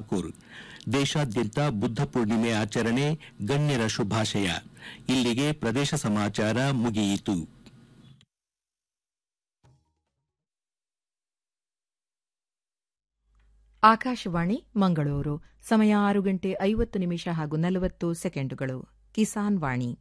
ಠಾಕೂರ್ ದೇಶಾದ್ಯಂತ ಬುದ್ಧ ಪೂರ್ಣಿಮೆ ಆಚರಣೆ ಗಣ್ಯರ ಶುಭಾಶಯ ಇಲ್ಲಿಗೆ ಪ್ರದೇಶ ಸಮಾಚಾರ ಮುಗಿಯಿತು ಆಕಾಶವಾಣಿ ಮಂಗಳೂರು ಸಮಯ ಆರು ಗಂಟೆ ಐವತ್ತು ನಿಮಿಷ ಹಾಗೂ ನಲವತ್ತು ಸೆಕೆಂಡುಗಳು ಕಿಸಾನ್ ವಾಣಿ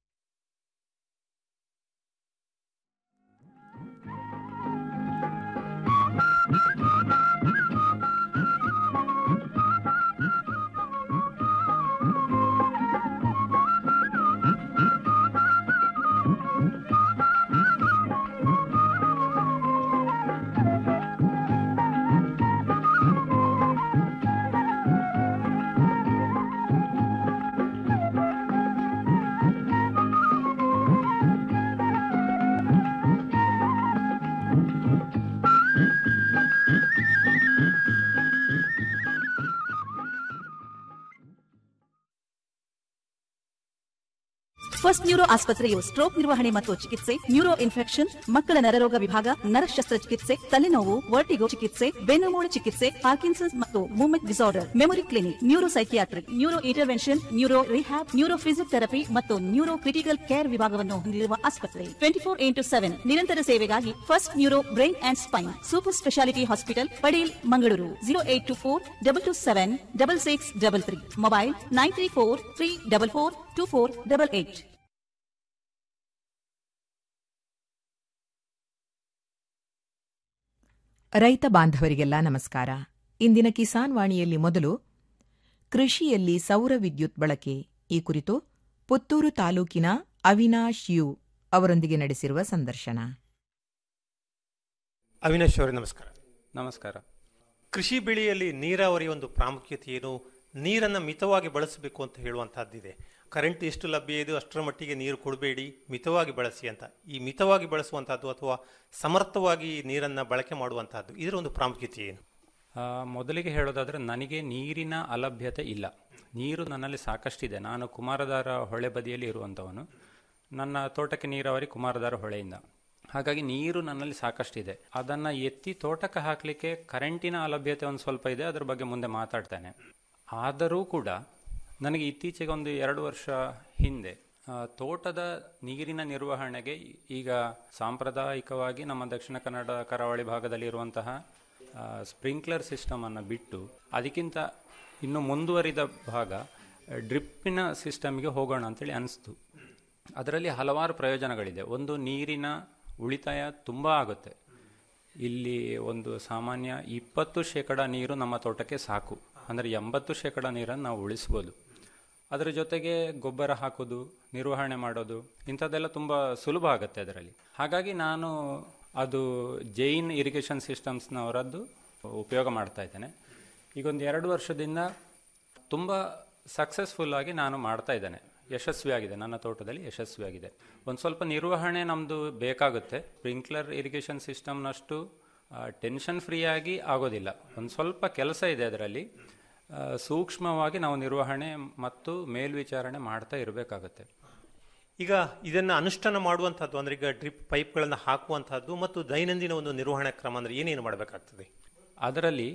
ಫಸ್ಟ್ ನ್ಯೂರೋ ಆಸ್ಪತ್ರೆಯು ಸ್ಟ್ರೋಕ್ ನಿರ್ವಹಣೆ ಮತ್ತು ಚಿಕಿತ್ಸೆ ನ್ಯೂರೋ ಇನ್ಫೆಕ್ಷನ್ ಮಕ್ಕಳ ನರರೋಗ ವಿಭಾಗ ನರ ಶಸ್ತ್ರಚಿಕಿತ್ಸೆ ತಲೆನೋವು ವರ್ಟಿಗೋ ಚಿಕಿತ್ಸೆ ಬೆನ್ನುಮೂಳೆ ಚಿಕಿತ್ಸೆ ಪಾರ್ಕಿನ್ಸನ್ಸ್ ಮತ್ತು movement disorder memory clinic neuro psychiatric neuro intervention neuro rehab neuro physiotherapy ಮತ್ತು ನ್ಯೂರೋ ಕ್ರಿಟಿಕಲ್ ಕೇರ್ ವಿಭಾಗವನ್ನು ಹೊಂದಿರುವ ಆಸ್ಪತ್ರೆ ಟ್ವೆಂಟಿ ಫೋರ್ ಇಂಟು ಸೆವೆನ್ ನಿರಂತರ ಸೇವೆಗಾಗಿ first neuro brain and spine super speciality hospital Padil Mangaluru zero eight two four double two seven double six double three mobile nine three four three double four two four double eight ರೈತ ಬಾಂಧವರಿಗೆಲ್ಲ ನಮಸ್ಕಾರ ಇಂದಿನ ಕಿಸಾನ್ ವಾಣಿಯಲ್ಲಿ ಮೊದಲು ಕೃಷಿಯಲ್ಲಿ ಸೌರ ವಿದ್ಯುತ್ ಬಳಕೆ ಈ ಕುರಿತು ಪುತ್ತೂರು ತಾಲೂಕಿನ ಅವಿನಾಶ್ ಯು ಅವರೊಂದಿಗೆ ನಡೆಸಿರುವ ಸಂದರ್ಶನ ಅವಿನಾಶ್ ಅವರೇ ನಮಸ್ಕಾರ ನಮಸ್ಕಾರ ಕೃಷಿ ಬೆಳೆಯಲ್ಲಿ ನೀರಾವರಿ ಒಂದು ಪ್ರಾಮುಖ್ಯತೆ ಏನು ನೀರನ್ನು ಮಿತವಾಗಿ ಬಳಸಬೇಕು ಅಂತ ಹೇಳುವಂತಹದ್ದಿದೆ ಕರೆಂಟ್ ಎಷ್ಟು ಲಭ್ಯ ಇದೆ ಅಷ್ಟರ ಮಟ್ಟಿಗೆ ನೀರು ಕೊಡಬೇಡಿ ಮಿತವಾಗಿ ಬಳಸಿ ಅಂತ ಈ ಮಿತವಾಗಿ ಬಳಸುವಂತಹದ್ದು ಅಥವಾ ಸಮರ್ಥವಾಗಿ ನೀರನ್ನು ಬಳಕೆ ಮಾಡುವಂತಹದ್ದು ಇದರ ಒಂದು ಪ್ರಾಮುಖ್ಯತೆ ಏನು ಆ, ಮೊದಲಿಗೆ ಹೇಳೋದಾದರೆ ನನಗೆ ನೀರಿನ ಅಲಭ್ಯತೆ ಇಲ್ಲ ನೀರು ನನ್ನಲ್ಲಿ ಸಾಕಷ್ಟಿದೆ ನಾನು ಕುಮಾರಧಾರ ಹೊಳೆ ಬದಿಯಲ್ಲಿ ಇರುವಂಥವನು ನನ್ನ ತೋಟಕ್ಕೆ ನೀರಾವರಿ ಕುಮಾರಧಾರ ಹೊಳೆಯಿಂದ ಹಾಗಾಗಿ ನೀರು ನನ್ನಲ್ಲಿ ಸಾಕಷ್ಟಿದೆ ಅದನ್ನು ಎತ್ತಿ ತೋಟಕ್ಕೆ ಹಾಕಲಿಕ್ಕೆ ಕರೆಂಟಿನ ಅಲಭ್ಯತೆ ಒಂದು ಸ್ವಲ್ಪ ಇದೆ ಅದರ ಬಗ್ಗೆ ಮುಂದೆ ಮಾತಾಡ್ತೇನೆ ಆದರೂ ಕೂಡ ನನಗೆ ಇತ್ತೀಚೆಗೆ ಒಂದು ಎರಡು ವರ್ಷ ಹಿಂದೆ ಆ, ತೋಟದ ನೀರಿನ ನಿರ್ವಹಣೆಗೆ ಈಗ ಸಾಂಪ್ರದಾಯಿಕವಾಗಿ ನಮ್ಮ ದಕ್ಷಿಣ ಕನ್ನಡ ಕರಾವಳಿ ಭಾಗದಲ್ಲಿ ಇರುವಂತಹ ಸ್ಪ್ರಿಂಕ್ಲರ್ ಸಿಸ್ಟಮನ್ನು ಬಿಟ್ಟು ಅದಕ್ಕಿಂತ ಇನ್ನು ಮುಂದುವರಿದ ಭಾಗ ಡ್ರಿಪ್ಪಿನ ಸಿಸ್ಟಮ್ಗೆ ಹೋಗೋಣ ಅಂತೇಳಿ ಅನಿಸ್ತು ಅದರಲ್ಲಿ ಹಲವಾರು ಪ್ರಯೋಜನಗಳಿದೆ ಒಂದು ನೀರಿನ ಉಳಿತಾಯ ತುಂಬ ಆಗುತ್ತೆ ಇಲ್ಲಿ ಒಂದು ಸಾಮಾನ್ಯ ಇಪ್ಪತ್ತು ಶೇಕಡ ನೀರು ನಮ್ಮ ತೋಟಕ್ಕೆ ಸಾಕು ಅಂದರೆ ಎಂಬತ್ತು ಶೇಕಡ ನೀರನ್ನು ನಾವು ಉಳಿಸ್ಬೋದು ಅದರ ಜೊತೆಗೆ ಗೊಬ್ಬರ ಹಾಕೋದು ನಿರ್ವಹಣೆ ಮಾಡೋದು ಇಂಥದ್ದೆಲ್ಲ ತುಂಬ ಸುಲಭ ಆಗುತ್ತೆ ಅದರಲ್ಲಿ ಹಾಗಾಗಿ ನಾನು ಅದು ಜೈನ್ ಇರಿಗೇಷನ್ ಸಿಸ್ಟಮ್ಸ್ನವರದ್ದು ಉಪಯೋಗ ಮಾಡ್ತಾ ಇದ್ದೇನೆ ಈಗ ಒಂದು ಎರಡು ವರ್ಷದಿಂದ ತುಂಬ ಸಕ್ಸಸ್ಫುಲ್ ಆಗಿ ನಾನು ಮಾಡ್ತಾ ಇದ್ದೇನೆ ಯಶಸ್ವಿಯಾಗಿದೆ ನನ್ನ ತೋಟದಲ್ಲಿ ಯಶಸ್ವಿಯಾಗಿದೆ ಒಂದು ಸ್ವಲ್ಪ ನಿರ್ವಹಣೆ ನಮ್ಮದು ಬೇಕಾಗುತ್ತೆ ಸ್ಪ್ರಿಂಕ್ಲರ್ ಇರಿಗೇಷನ್ ಸಿಸ್ಟಮ್ನಷ್ಟು ಟೆನ್ಷನ್ ಫ್ರೀ ಆಗಿ ಆಗೋದಿಲ್ಲ ಒಂದು ಸ್ವಲ್ಪ ಕೆಲಸ ಇದೆ ಅದರಲ್ಲಿ ಆ, ಸೂಕ್ಷ್ಮವಾಗಿ ನಾವು ನಿರ್ವಹಣೆ ಮತ್ತು ಮೇಲ್ವಿಚಾರಣೆ ಮಾಡ್ತಾ ಇರಬೇಕಾಗುತ್ತೆ ಈಗ ಇದನ್ನು ಅನುಷ್ಠಾನ ಮಾಡುವಂತಹದ್ದು ಅಂದ್ರೆ ಈಗ ಡ್ರಿಪ್ ಪೈಪ್ಗಳನ್ನು ಹಾಕುವಂತಹದ್ದು ಮತ್ತು ದೈನಂದಿನ ಒಂದು ನಿರ್ವಹಣಾ ಕ್ರಮ ಅಂದ್ರೆ ಏನೇನು ಮಾಡಬೇಕಾಗ್ತದೆ ಅದರಲ್ಲಿ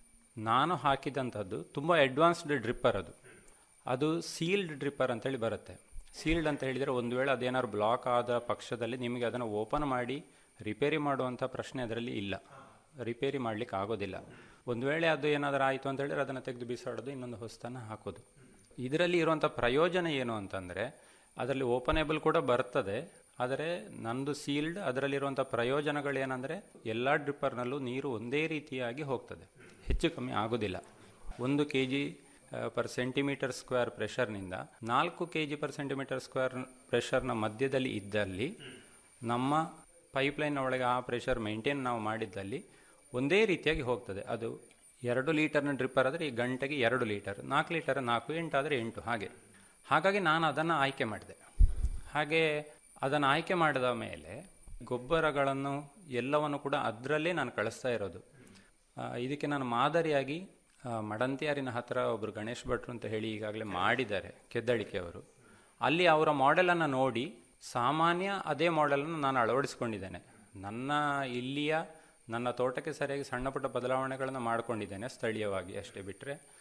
ನಾನು ಹಾಕಿದಂಥದ್ದು ತುಂಬ ಅಡ್ವಾನ್ಸ್ಡ್ ಡ್ರಿಪ್ಪರ್ ಅದು ಅದು ಸೀಲ್ಡ್ ಡ್ರಿಪ್ಪರ್ ಅಂತೇಳಿ ಬರುತ್ತೆ ಸೀಲ್ಡ್ ಅಂತ ಹೇಳಿದರೆ ಒಂದು ವೇಳೆ ಅದೇನಾದ್ರು ಬ್ಲಾಕ್ ಆದ ಪಕ್ಷದಲ್ಲಿ ನಿಮಗೆ ಅದನ್ನು ಓಪನ್ ಮಾಡಿ ರಿಪೇರಿ ಮಾಡುವಂಥ ಪ್ರಶ್ನೆ ಅದರಲ್ಲಿ ಇಲ್ಲ ರಿಪೇರಿ ಮಾಡಲಿಕ್ಕೆ ಆಗೋದಿಲ್ಲ ಒಂದು ವೇಳೆ ಅದು ಏನಾದರೂ ಆಯಿತು ಅಂತ ಹೇಳಿದ್ರೆ ಅದನ್ನು ತೆಗೆದು ಬಿಸಾಡೋದು ಇನ್ನೊಂದು ಹೊಸತನ್ನು ಹಾಕೋದು ಇದರಲ್ಲಿ ಇರುವಂಥ ಪ್ರಯೋಜನ ಏನು ಅಂತಂದರೆ ಅದರಲ್ಲಿ ಓಪನೇಬಲ್ ಕೂಡ ಬರ್ತದೆ ಆದರೆ ನಂದು ಸೀಲ್ಡ್ ಅದರಲ್ಲಿರುವಂಥ ಪ್ರಯೋಜನಗಳೇನೆಂದರೆ ಎಲ್ಲ ಡ್ರಿಪ್ಪರ್ನಲ್ಲೂ ನೀರು ಒಂದೇ ರೀತಿಯಾಗಿ ಹೋಗ್ತದೆ ಹೆಚ್ಚು ಕಮ್ಮಿ ಆಗೋದಿಲ್ಲ ಒಂದು K G per centimetre square ಪ್ರೆಷರ್ನಿಂದ ನಾಲ್ಕು K G per centimetre square ಪ್ರೆಷರ್ನ ಮಧ್ಯದಲ್ಲಿ ಇದ್ದಲ್ಲಿ ನಮ್ಮ ಪೈಪ್ಲೈನ್ನ ಒಳಗೆ ಆ ಪ್ರೆಷರ್ ಮೇಂಟೈನ್ ನಾವು ಮಾಡಿದ್ದಲ್ಲಿ ಒಂದೇ ರೀತಿಯಾಗಿ ಹೋಗ್ತದೆ ಅದು ಎರಡು ಲೀಟರ್ನ ಡ್ರಿಪ್ಪರ್ ಆದರೆ ಈ ಗಂಟೆಗೆ ಎರಡು ಲೀಟರ್ ನಾಲ್ಕು ಲೀಟರ್ ನಾಲ್ಕು ಎಂಟಾದರೆ ಎಂಟು ಹಾಗೆ ಹಾಗಾಗಿ ನಾನು ಅದನ್ನು ಆಯ್ಕೆ ಮಾಡಿದೆ ಹಾಗೆ ಅದನ್ನು ಆಯ್ಕೆ ಮಾಡಿದ ಮೇಲೆ ಗೊಬ್ಬರಗಳನ್ನು ಎಲ್ಲವನ್ನು ಕೂಡ ಅದರಲ್ಲೇ ನಾನು ಕಳಿಸ್ತಾ ಇರೋದು ಆ, ಇದಕ್ಕೆ ನಾನು ಮಾದರಿಯಾಗಿ ಆ, ಮಡಂತಿಯಾರಿನ ಹತ್ತಿರ ಒಬ್ಬರು ಗಣೇಶ್ ಭಟ್ರು ಅಂತ ಹೇಳಿ ಈಗಾಗಲೇ ಮಾಡಿದ್ದಾರೆ ಕೆದ್ದಳಿಕೆಯವರು ಅಲ್ಲಿ ಅವರ ಮಾಡೆಲನ್ನು ನೋಡಿ ಸಾಮಾನ್ಯ ಅದೇ ಮಾಡೆಲನ್ನು ನಾನು ಅಳವಡಿಸ್ಕೊಂಡಿದ್ದೇನೆ ನನ್ನ ಇಲ್ಲಿಯ ನನ್ನ ತೋಟಕ್ಕೆ ಸರಿಯಾಗಿ ಸಣ್ಣ ಪುಟ್ಟ ಬದಲಾವಣೆಗಳನ್ನು ಮಾಡಿಕೊಂಡಿದ್ದೇನೆ ಸ್ಥಳೀಯವಾಗಿ ಅಷ್ಟೇ ಬಿಟ್ಟರೆ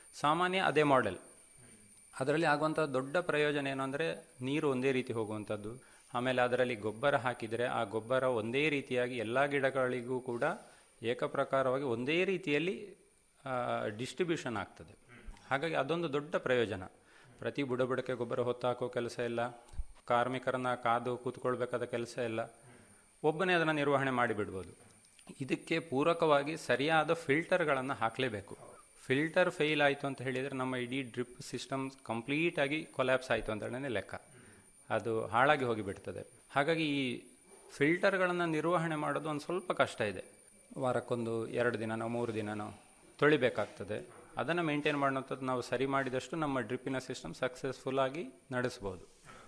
ಸಾಮಾನ್ಯ ಅದೇ ಮಾಡೆಲ್ ಅದರಲ್ಲಿ ಆಗುವಂಥ ದೊಡ್ಡ ಪ್ರಯೋಜನ ಏನು ಅಂದರೆ ನೀರು ಒಂದೇ ರೀತಿ ಹೋಗುವಂಥದ್ದು ಆಮೇಲೆ ಅದರಲ್ಲಿ ಗೊಬ್ಬರ ಹಾಕಿದರೆ ಆ ಗೊಬ್ಬರ ಒಂದೇ ರೀತಿಯಾಗಿ ಎಲ್ಲ ಗಿಡಗಳಿಗೂ ಕೂಡ ಏಕಪ್ರಕಾರವಾಗಿ ಒಂದೇ ರೀತಿಯಲ್ಲಿ ಡಿಸ್ಟ್ರಿಬ್ಯೂಷನ್ ಆಗ್ತದೆ ಹಾಗಾಗಿ ಅದೊಂದು ದೊಡ್ಡ ಪ್ರಯೋಜನ ಪ್ರತಿ ಬುಡಬುಡಕ್ಕೆ ಗೊಬ್ಬರ ಹೊತ್ತಾಕೋ ಕೆಲಸ ಇಲ್ಲ ಕಾರ್ಮಿಕರನ್ನ ಕಾದು ಕೂತ್ಕೊಳ್ಬೇಕಾದ ಕೆಲಸ ಇಲ್ಲ ಒಬ್ಬನೇ ಅದನ್ನು ನಿರ್ವಹಣೆ ಮಾಡಿಬಿಡ್ಬೋದು ಇದಕ್ಕೆ ಪೂರಕವಾಗಿ ಸರಿಯಾದ ಫಿಲ್ಟರ್ಗಳನ್ನು ಹಾಕಲೇಬೇಕು ಫಿಲ್ಟರ್ ಫೇಲ್ ಆಯಿತು ಅಂತ ಹೇಳಿದರೆ ನಮ್ಮ ಇಡೀ ಡ್ರಿಪ್ ಸಿಸ್ಟಮ್ ಕಂಪ್ಲೀಟಾಗಿ ಕೊಲ್ಯಾಪ್ಸ್ ಆಯಿತು ಅಂತ ಹೇಳೇ ಲೆಕ್ಕ ಅದು ಹಾಳಾಗಿ ಹೋಗಿಬಿಡ್ತದೆ ಹಾಗಾಗಿ ಈ ಫಿಲ್ಟರ್ಗಳನ್ನು ನಿರ್ವಹಣೆ ಮಾಡೋದು ಒಂದು ಸ್ವಲ್ಪ ಕಷ್ಟ ಇದೆ ವಾರಕ್ಕೊಂದು ಎರಡು ದಿನನೋ ಮೂರು ದಿನನೋ ತೊಳಿಬೇಕಾಗ್ತದೆ ಅದನ್ನು ಮೇಂಟೈನ್ ಮಾಡುವಂಥದ್ದು ನಾವು ಸರಿ ಮಾಡಿದಷ್ಟು ನಮ್ಮ ಡ್ರಿಪ್ಪಿನ ಸಿಸ್ಟಮ್ ಸಕ್ಸಸ್ಫುಲ್ ಆಗಿ ನಡೆಸ್ಬೋದು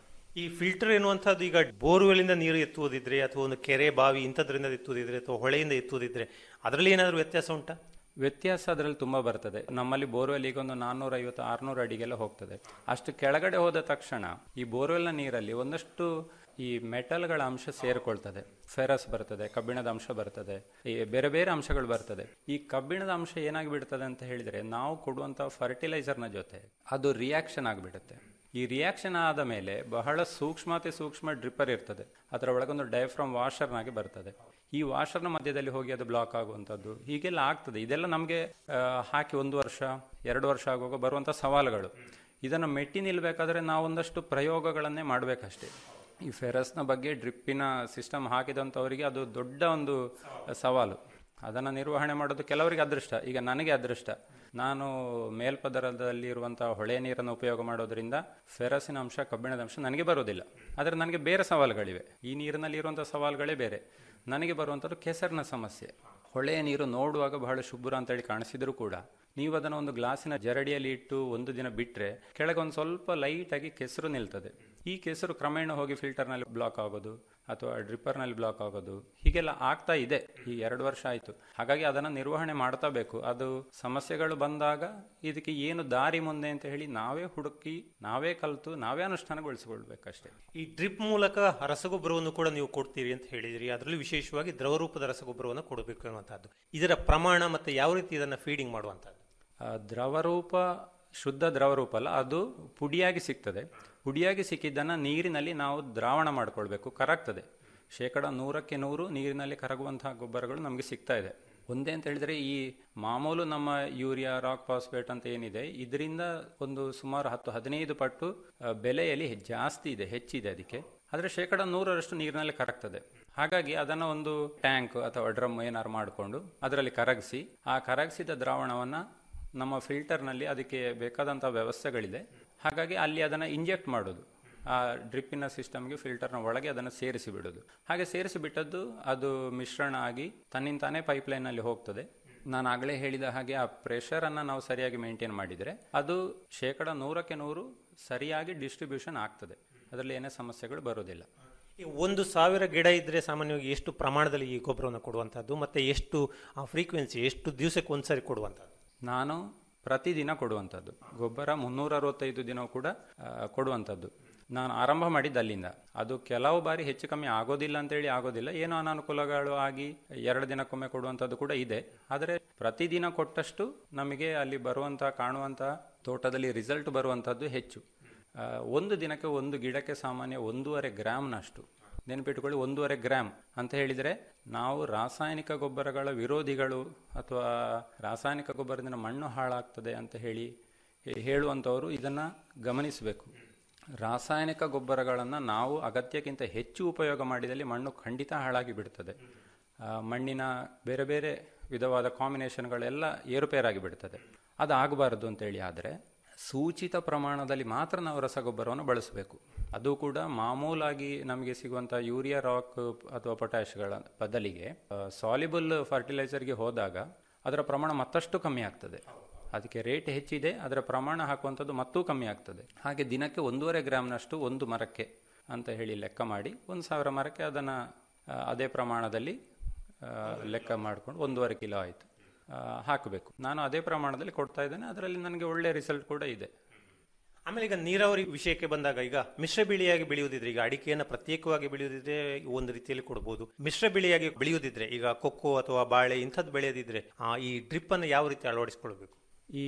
ಈ ಫಿಲ್ಟರ್ ಎನ್ನುವಂಥದ್ದು ಈಗ ಬೋರ್ವೆಲಿಂದ ನೀರು ಎತ್ತುವುದಿದ್ರೆ ಅಥವಾ ಒಂದು ಕೆರೆ ಬಾವಿ ಇಂಥದ್ರಿಂದ ಎತ್ತುವುದಿದ್ರೆ ಅಥವಾ ಹೊಳೆಯಿಂದ ಎತ್ತುವುದಿದ್ರೆ ಅದರಲ್ಲಿ ಏನಾದರೂ ವ್ಯತ್ಯಾಸ ಉಂಟಾ ವ್ಯತ್ಯಾಸ ಅದರಲ್ಲಿ ತುಂಬ ಬರ್ತದೆ ನಮ್ಮಲ್ಲಿ ಬೋರ್ವೆಲ್ ಈಗ ಒಂದು ನಾನ್ನೂರ ಐವತ್ತು ಆರುನೂರು ಅಡಿಗೆಲ್ಲ ಹೋಗ್ತದೆ ಅಷ್ಟು ಕೆಳಗಡೆ ಹೋದ ತಕ್ಷಣ ಈ ಬೋರ್ವೆಲ್ನ ನೀರಲ್ಲಿ ಒಂದಷ್ಟು ಈ ಮೆಟಲ್ಗಳ ಅಂಶ ಸೇರಿಕೊಳ್ತದೆ ಫೆರಸ್ ಬರ್ತದೆ ಕಬ್ಬಿಣದ ಅಂಶ ಬರ್ತದೆ ಈ ಬೇರೆ ಬೇರೆ ಅಂಶಗಳು ಬರ್ತದೆ ಈ ಕಬ್ಬಿಣದ ಅಂಶ ಏನಾಗಿ ಬಿಡ್ತದೆ ಅಂತ ಹೇಳಿದ್ರೆ ನಾವು ಕೊಡುವಂಥ ಫರ್ಟಿಲೈಸರ್ನ ಜೊತೆ ಅದು ರಿಯಾಕ್ಷನ್ ಆಗಿಬಿಡುತ್ತೆ ಈ ರಿಯಾಕ್ಷನ್ ಆದ ಮೇಲೆ ಬಹಳ ಸೂಕ್ಷ್ಮತೆ ಸೂಕ್ಷ್ಮ ಡ್ರಿಪ್ಪರ್ ಇರ್ತದೆ ಅದರ ಒಳಗೊಂದು ಡೈಫ್ರಮ್ ವಾಷರ್ನಾಗಿ ಬರ್ತದೆ ಈ ವಾಷರ್ನ ಮಧ್ಯದಲ್ಲಿ ಹೋಗಿ ಅದು ಬ್ಲಾಕ್ ಆಗುವಂಥದ್ದು ಹೀಗೆಲ್ಲ ಆಗ್ತದೆ ಇದೆಲ್ಲ ನಮಗೆ ಹಾಕಿ ಒಂದು ವರ್ಷ ಎರಡು ವರ್ಷ ಆಗುವಾಗ ಬರುವಂಥ ಸವಾಲುಗಳು ಇದನ್ನು ಮೆಟ್ಟಿ ನಿಲ್ಲಬೇಕಾದ್ರೆ ನಾವು ಒಂದಷ್ಟು ಪ್ರಯೋಗಗಳನ್ನೇ ಮಾಡಬೇಕಷ್ಟೇ ಈ ಫೆರಸ್ನ ಬಗ್ಗೆ ಡ್ರಿಪ್ಪಿನ ಸಿಸ್ಟಮ್ ಹಾಕಿದಂಥವರಿಗೆ ಅದು ದೊಡ್ಡ ಒಂದು ಸವಾಲು ಅದನ್ನು ನಿರ್ವಹಣೆ ಮಾಡೋದು ಕೆಲವರಿಗೆ ಅದೃಷ್ಟ ಈಗ ನನಗೆ ಅದೃಷ್ಟ ನಾನು ಮೇಲ್ಪದರದಲ್ಲಿ ಇರುವಂತಹ ಹೊಳೆ ನೀರನ್ನು ಉಪಯೋಗ ಮಾಡೋದ್ರಿಂದ ಫೆರಸಿನ ಅಂಶ ಕಬ್ಬಿಣದ ಅಂಶ ನನಗೆ ಬರೋದಿಲ್ಲ ಆದರೆ ನನಗೆ ಬೇರೆ ಸವಾಲುಗಳಿವೆ ಈ ನೀರಿನಲ್ಲಿ ಇರುವಂಥ ಸವಾಲುಗಳೇ ಬೇರೆ ನನಗೆ ಬರುವಂಥದ್ದು ಕೆಸರಿನ ಸಮಸ್ಯೆ ಹೊಳೆಯ ನೀರು ನೋಡುವಾಗ ಬಹಳ ಶುಭ್ರ ಅಂತೇಳಿ ಕಾಣಿಸಿದರೂ ಕೂಡ ನೀವು ಅದನ್ನು ಒಂದು ಗ್ಲಾಸಿನ ಜರಡಿಯಲ್ಲಿ ಇಟ್ಟು ಒಂದು ದಿನ ಬಿಟ್ಟರೆ ಕೆಳಗೆ ಒಂದು ಸ್ವಲ್ಪ ಲೈಟಾಗಿ ಕೆಸರು ನಿಲ್ತದೆ ಈ ಕೆಸರು ಕ್ರಮೇಣ ಹೋಗಿ ಫಿಲ್ಟರ್ನಲ್ಲಿ ಬ್ಲಾಕ್ ಆಗೋದು ಅಥವಾ ಡ್ರಿಪ್ಪರ್ನಲ್ಲಿ ಬ್ಲಾಕ್ ಆಗೋದು ಹೀಗೆಲ್ಲ ಆಗ್ತಾ ಇದೆ ಈ ಎರಡು ವರ್ಷ ಆಯಿತು ಹಾಗಾಗಿ ಅದನ್ನು ನಿರ್ವಹಣೆ ಮಾಡ್ತಾ ಬೇಕು ಅದು ಸಮಸ್ಯೆಗಳು ಬಂದಾಗ ಇದಕ್ಕೆ ಏನು ದಾರಿ ಮುಂದೆ ಅಂತ ಹೇಳಿ ನಾವೇ ಹುಡುಕಿ ನಾವೇ ಕಲಿತು ನಾವೇ ಅನುಷ್ಠಾನಗೊಳಿಸಿಕೊಳ್ಬೇಕಷ್ಟೇ ಈ ಡ್ರಿಪ್ ಮೂಲಕ ರಸಗೊಬ್ಬರವನ್ನು ಕೂಡ ನೀವು ಕೊಡ್ತೀರಿ ಅಂತ ಹೇಳಿದಿರಿ ಅದರಲ್ಲಿ ವಿಶೇಷವಾಗಿ ದ್ರವರೂಪದ ರಸಗೊಬ್ಬರವನ್ನು ಕೊಡಬೇಕು ಅನ್ನುವಂಥದ್ದು ಇದರ ಪ್ರಮಾಣ ಮತ್ತು ಯಾವ ರೀತಿ ಇದನ್ನು ಫೀಡಿಂಗ್ ಮಾಡುವಂಥದ್ದು ಆ, ದ್ರವರೂಪ ಶುದ್ಧ ದ್ರವರೂಪ ಅಲ್ಲ ಅದು ಪುಡಿಯಾಗಿ ಸಿಗ್ತದೆ ಪುಡಿಯಾಗಿ ಸಿಕ್ಕಿದ್ದನ್ನು ನೀರಿನಲ್ಲಿ ನಾವು ದ್ರಾವಣ ಮಾಡ್ಕೊಳ್ಬೇಕು ಕರಗ್ತದೆ ಶೇಕಡ ನೂರಕ್ಕೆ ನೂರು ನೀರಿನಲ್ಲಿ ಕರಗುವಂತಹ ಗೊಬ್ಬರಗಳು ನಮಗೆ ಸಿಗ್ತಾ ಇದೆ ಒಂದೇ ಅಂತ ಹೇಳಿದ್ರೆ ಈ ಮಾಮೂಲು ನಮ್ಮ ಯೂರಿಯಾ ರಾಕ್ ಫಾಸ್ಫೇಟ್ ಅಂತ ಏನಿದೆ ಇದರಿಂದ ಒಂದು ಸುಮಾರು ಹತ್ತು ಹದಿನೈದು ಪಟ್ಟು ಆ, ಬೆಲೆಯಲ್ಲಿ ಹೆ- ಜಾಸ್ತಿ ಇದೆ ಹೆಚ್ಚಿದೆ ಅದಕ್ಕೆ ಆದರೆ ಶೇಕಡ ನೂರರಷ್ಟು ನೀರಿನಲ್ಲಿ ಕರಗ್ತದೆ ಹಾಗಾಗಿ ಅದನ್ನು ಒಂದು ಟ್ಯಾಂಕ್ ಅಥವಾ ಡ್ರಮ್ ಏನಾದ್ರು ಮಾಡಿಕೊಂಡು ಅದರಲ್ಲಿ ಕರಗಿಸಿ ಆ ಕರಗಿಸಿದ ದ್ರಾವಣವನ್ನು ನಮ್ಮ ಫಿಲ್ಟರ್ನಲ್ಲಿ ಅದಕ್ಕೆ ಬೇಕಾದಂಥ ವ್ಯವಸ್ಥೆಗಳಿದೆ ಹಾಗಾಗಿ ಅಲ್ಲಿ ಅದನ್ನು ಇಂಜೆಕ್ಟ್ ಮಾಡೋದು ಆ ಡ್ರಿಪ್ಪಿನ ಸಿಸ್ಟಮ್ಗೆ ಫಿಲ್ಟರ್ನ ಒಳಗೆ ಅದನ್ನು ಸೇರಿಸಿ ಬಿಡೋದು ಹಾಗೆ ಸೇರಿಸಿ ಬಿಟ್ಟದ್ದು ಅದು ಮಿಶ್ರಣ ಆಗಿ ತನ್ನಿಂತಾನೇ ಪೈಪ್ಲೈನಲ್ಲಿ ಹೋಗ್ತದೆ ನಾನು ಆಗಲೇ ಹೇಳಿದ ಹಾಗೆ ಆ ಪ್ರೆಷರನ್ನು ನಾವು ಸರಿಯಾಗಿ ಮೇಂಟೈನ್ ಮಾಡಿದರೆ ಅದು ಶೇಕಡ ನೂರಕ್ಕೆ ನೂರು ಸರಿಯಾಗಿ ಡಿಸ್ಟ್ರಿಬ್ಯೂಷನ್ ಆಗ್ತದೆ ಅದರಲ್ಲಿ ಏನೇ ಸಮಸ್ಯೆಗಳು ಬರೋದಿಲ್ಲ ಈ ಒಂದು ಸಾವಿರ ಗಿಡ ಇದ್ರೆ ಸಾಮಾನ್ಯವಾಗಿ ಎಷ್ಟು ಪ್ರಮಾಣದಲ್ಲಿ ಈ ಗೊಬ್ಬರವನ್ನು ಕೊಡುವಂಥದ್ದು ಮತ್ತೆ ಎಷ್ಟು ಫ್ರೀಕ್ವೆನ್ಸಿ ಎಷ್ಟು ದಿವಸಕ್ಕೆ ಒಂದ್ಸರಿ ಕೊಡುವಂಥದ್ದು ನಾನು ಪ್ರತಿದಿನ ಕೊಡುವಂಥದ್ದು ಗೊಬ್ಬರ ಮುನ್ನೂರ ಅರವತ್ತೈದು ದಿನ ಕೂಡ ಆ, ಕೊಡುವಂಥದ್ದು ನಾನು ಆರಂಭ ಮಾಡಿದ್ದು ಅಲ್ಲಿಂದ ಅದು ಕೆಲವು ಬಾರಿ ಹೆಚ್ಚು ಕಮ್ಮಿ ಆಗೋದಿಲ್ಲ ಅಂತೇಳಿ ಆಗೋದಿಲ್ಲ ಏನೋ ಅನಾನುಕೂಲಗಳು ಆಗಿ ಎರಡು ದಿನಕ್ಕೊಮ್ಮೆ ಕೊಡುವಂಥದ್ದು ಕೂಡ ಇದೆ ಆದರೆ ಪ್ರತಿದಿನ ಕೊಟ್ಟಷ್ಟು ನಮಗೆ ಅಲ್ಲಿ ಬರುವಂಥ ಕಾಣುವಂಥ ತೋಟದಲ್ಲಿ ರಿಸಲ್ಟ್ ಬರುವಂಥದ್ದು ಹೆಚ್ಚು ಆ, ಒಂದು ದಿನಕ್ಕೆ ಒಂದು ಗಿಡಕ್ಕೆ ಸಾಮಾನ್ಯ ಒಂದೂವರೆ ಗ್ರಾಮ್ನಷ್ಟು ನೆನಪಿಟ್ಟುಕೊಳ್ಳಿ ಒಂದೂವರೆ ಗ್ರಾಮ್ ಅಂತ ಹೇಳಿದರೆ ನಾವು ರಾಸಾಯನಿಕ ಗೊಬ್ಬರಗಳ ವಿರೋಧಿಗಳು ಅಥವಾ ರಾಸಾಯನಿಕ ಗೊಬ್ಬರದಿಂದ ಮಣ್ಣು ಹಾಳಾಗ್ತದೆ ಅಂತ ಹೇಳಿ ಹೇ- ಹೇಳುವಂಥವರು ಇದನ್ನು ಗಮನಿಸಬೇಕು ರಾಸಾಯನಿಕ ಗೊಬ್ಬರಗಳನ್ನು ನಾವು ಅಗತ್ಯಕ್ಕಿಂತ ಹೆಚ್ಚು ಉಪಯೋಗ ಮಾಡಿದಲ್ಲಿ ಮಣ್ಣು ಖಂಡಿತ ಹಾಳಾಗಿ ಬಿಡ್ತದೆ ಆ, ಮಣ್ಣಿನ ಬೇರೆ ಬೇರೆ ವಿಧವಾದ ಕಾಂಬಿನೇಷನ್ಗಳೆಲ್ಲ ಏರುಪೇರಾಗಿ ಬಿಡ್ತದೆ ಅದು ಆಗಬಾರದು ಅಂತೇಳಿ ಆದರೆ ಸೂಚಿತ ಪ್ರಮಾಣದಲ್ಲಿ ಮಾತ್ರ ನಾವು ರಸಗೊಬ್ಬರವನ್ನು ಬಳಸಬೇಕು ಅದು ಕೂಡ ಮಾಮೂಲಾಗಿ ನಮಗೆ ಸಿಗುವಂಥ ಯೂರಿಯಾ ರಾಕ್ ಅಥವಾ ಪೊಟ್ಯಾಶ್ಗಳ ಬದಲಿಗೆ ಸಾಲಿಬಲ್ ಫರ್ಟಿಲೈಸರ್ಗೆ ಹೋದಾಗ ಅದರ ಪ್ರಮಾಣ ಮತ್ತಷ್ಟು ಕಮ್ಮಿ ಆಗ್ತದೆ ಅದಕ್ಕೆ ರೇಟ್ ಹೆಚ್ಚಿದೆ ಅದರ ಪ್ರಮಾಣ ಹಾಕುವಂಥದ್ದು ಮತ್ತೂ ಕಮ್ಮಿ ಆಗ್ತದೆ ಹಾಗೆ ದಿನಕ್ಕೆ ಒಂದೂವರೆ ಗ್ರಾಮ್ನಷ್ಟು ಒಂದು ಮರಕ್ಕೆ ಅಂತ ಹೇಳಿ ಲೆಕ್ಕ ಮಾಡಿ ಒಂದು ಸಾವಿರ ಮರಕ್ಕೆ ಅದನ್ನು ಅದೇ ಪ್ರಮಾಣದಲ್ಲಿ ಆ, ಲೆಕ್ಕ ಮಾಡಿಕೊಂಡು ಒಂದೂವರೆ ಕಿಲೋ ಆಯಿತು ಹಾಕಬೇಕು ನಾನು ಅದೇ ಪ್ರಮಾಣದಲ್ಲಿ ಕೊಡ್ತಾ ಇದ್ದೇನೆ ಅದರಲ್ಲಿ ನನಗೆ ಒಳ್ಳೆ ರಿಸಲ್ಟ್ ಕೂಡ ಇದೆ ಆಮೇಲೆ ಈಗ ನೀರಾವರಿ ವಿಷಯಕ್ಕೆ ಬಂದಾಗ ಈಗ ಮಿಶ್ರ ಬೆಳೆಯಾಗಿ ಬೆಳೆಯುವುದಿದ್ರೆ ಈಗ ಅಡಿಕೆಯನ್ನು ಪ್ರತ್ಯೇಕವಾಗಿ ಬೆಳೆಯುವುದಿದ್ರೆ ಒಂದು ರೀತಿಯಲ್ಲಿ ಕೊಡಬಹುದು ಮಿಶ್ರ ಬೆಳೆಯಾಗಿ ಬೆಳೆಯುವುದಿದ್ರೆ ಈಗ ಕೊಕ್ಕೋ ಅಥವಾ ಬಾಳೆ ಇಂಥದ್ದು ಬೆಳೆಯದಿದ್ರೆ ಆ, ಈ ಡ್ರಿಪ್ ಅನ್ನು ಯಾವ ರೀತಿ ಅಳವಡಿಸಿಕೊಳ್ಬೇಕು ಈ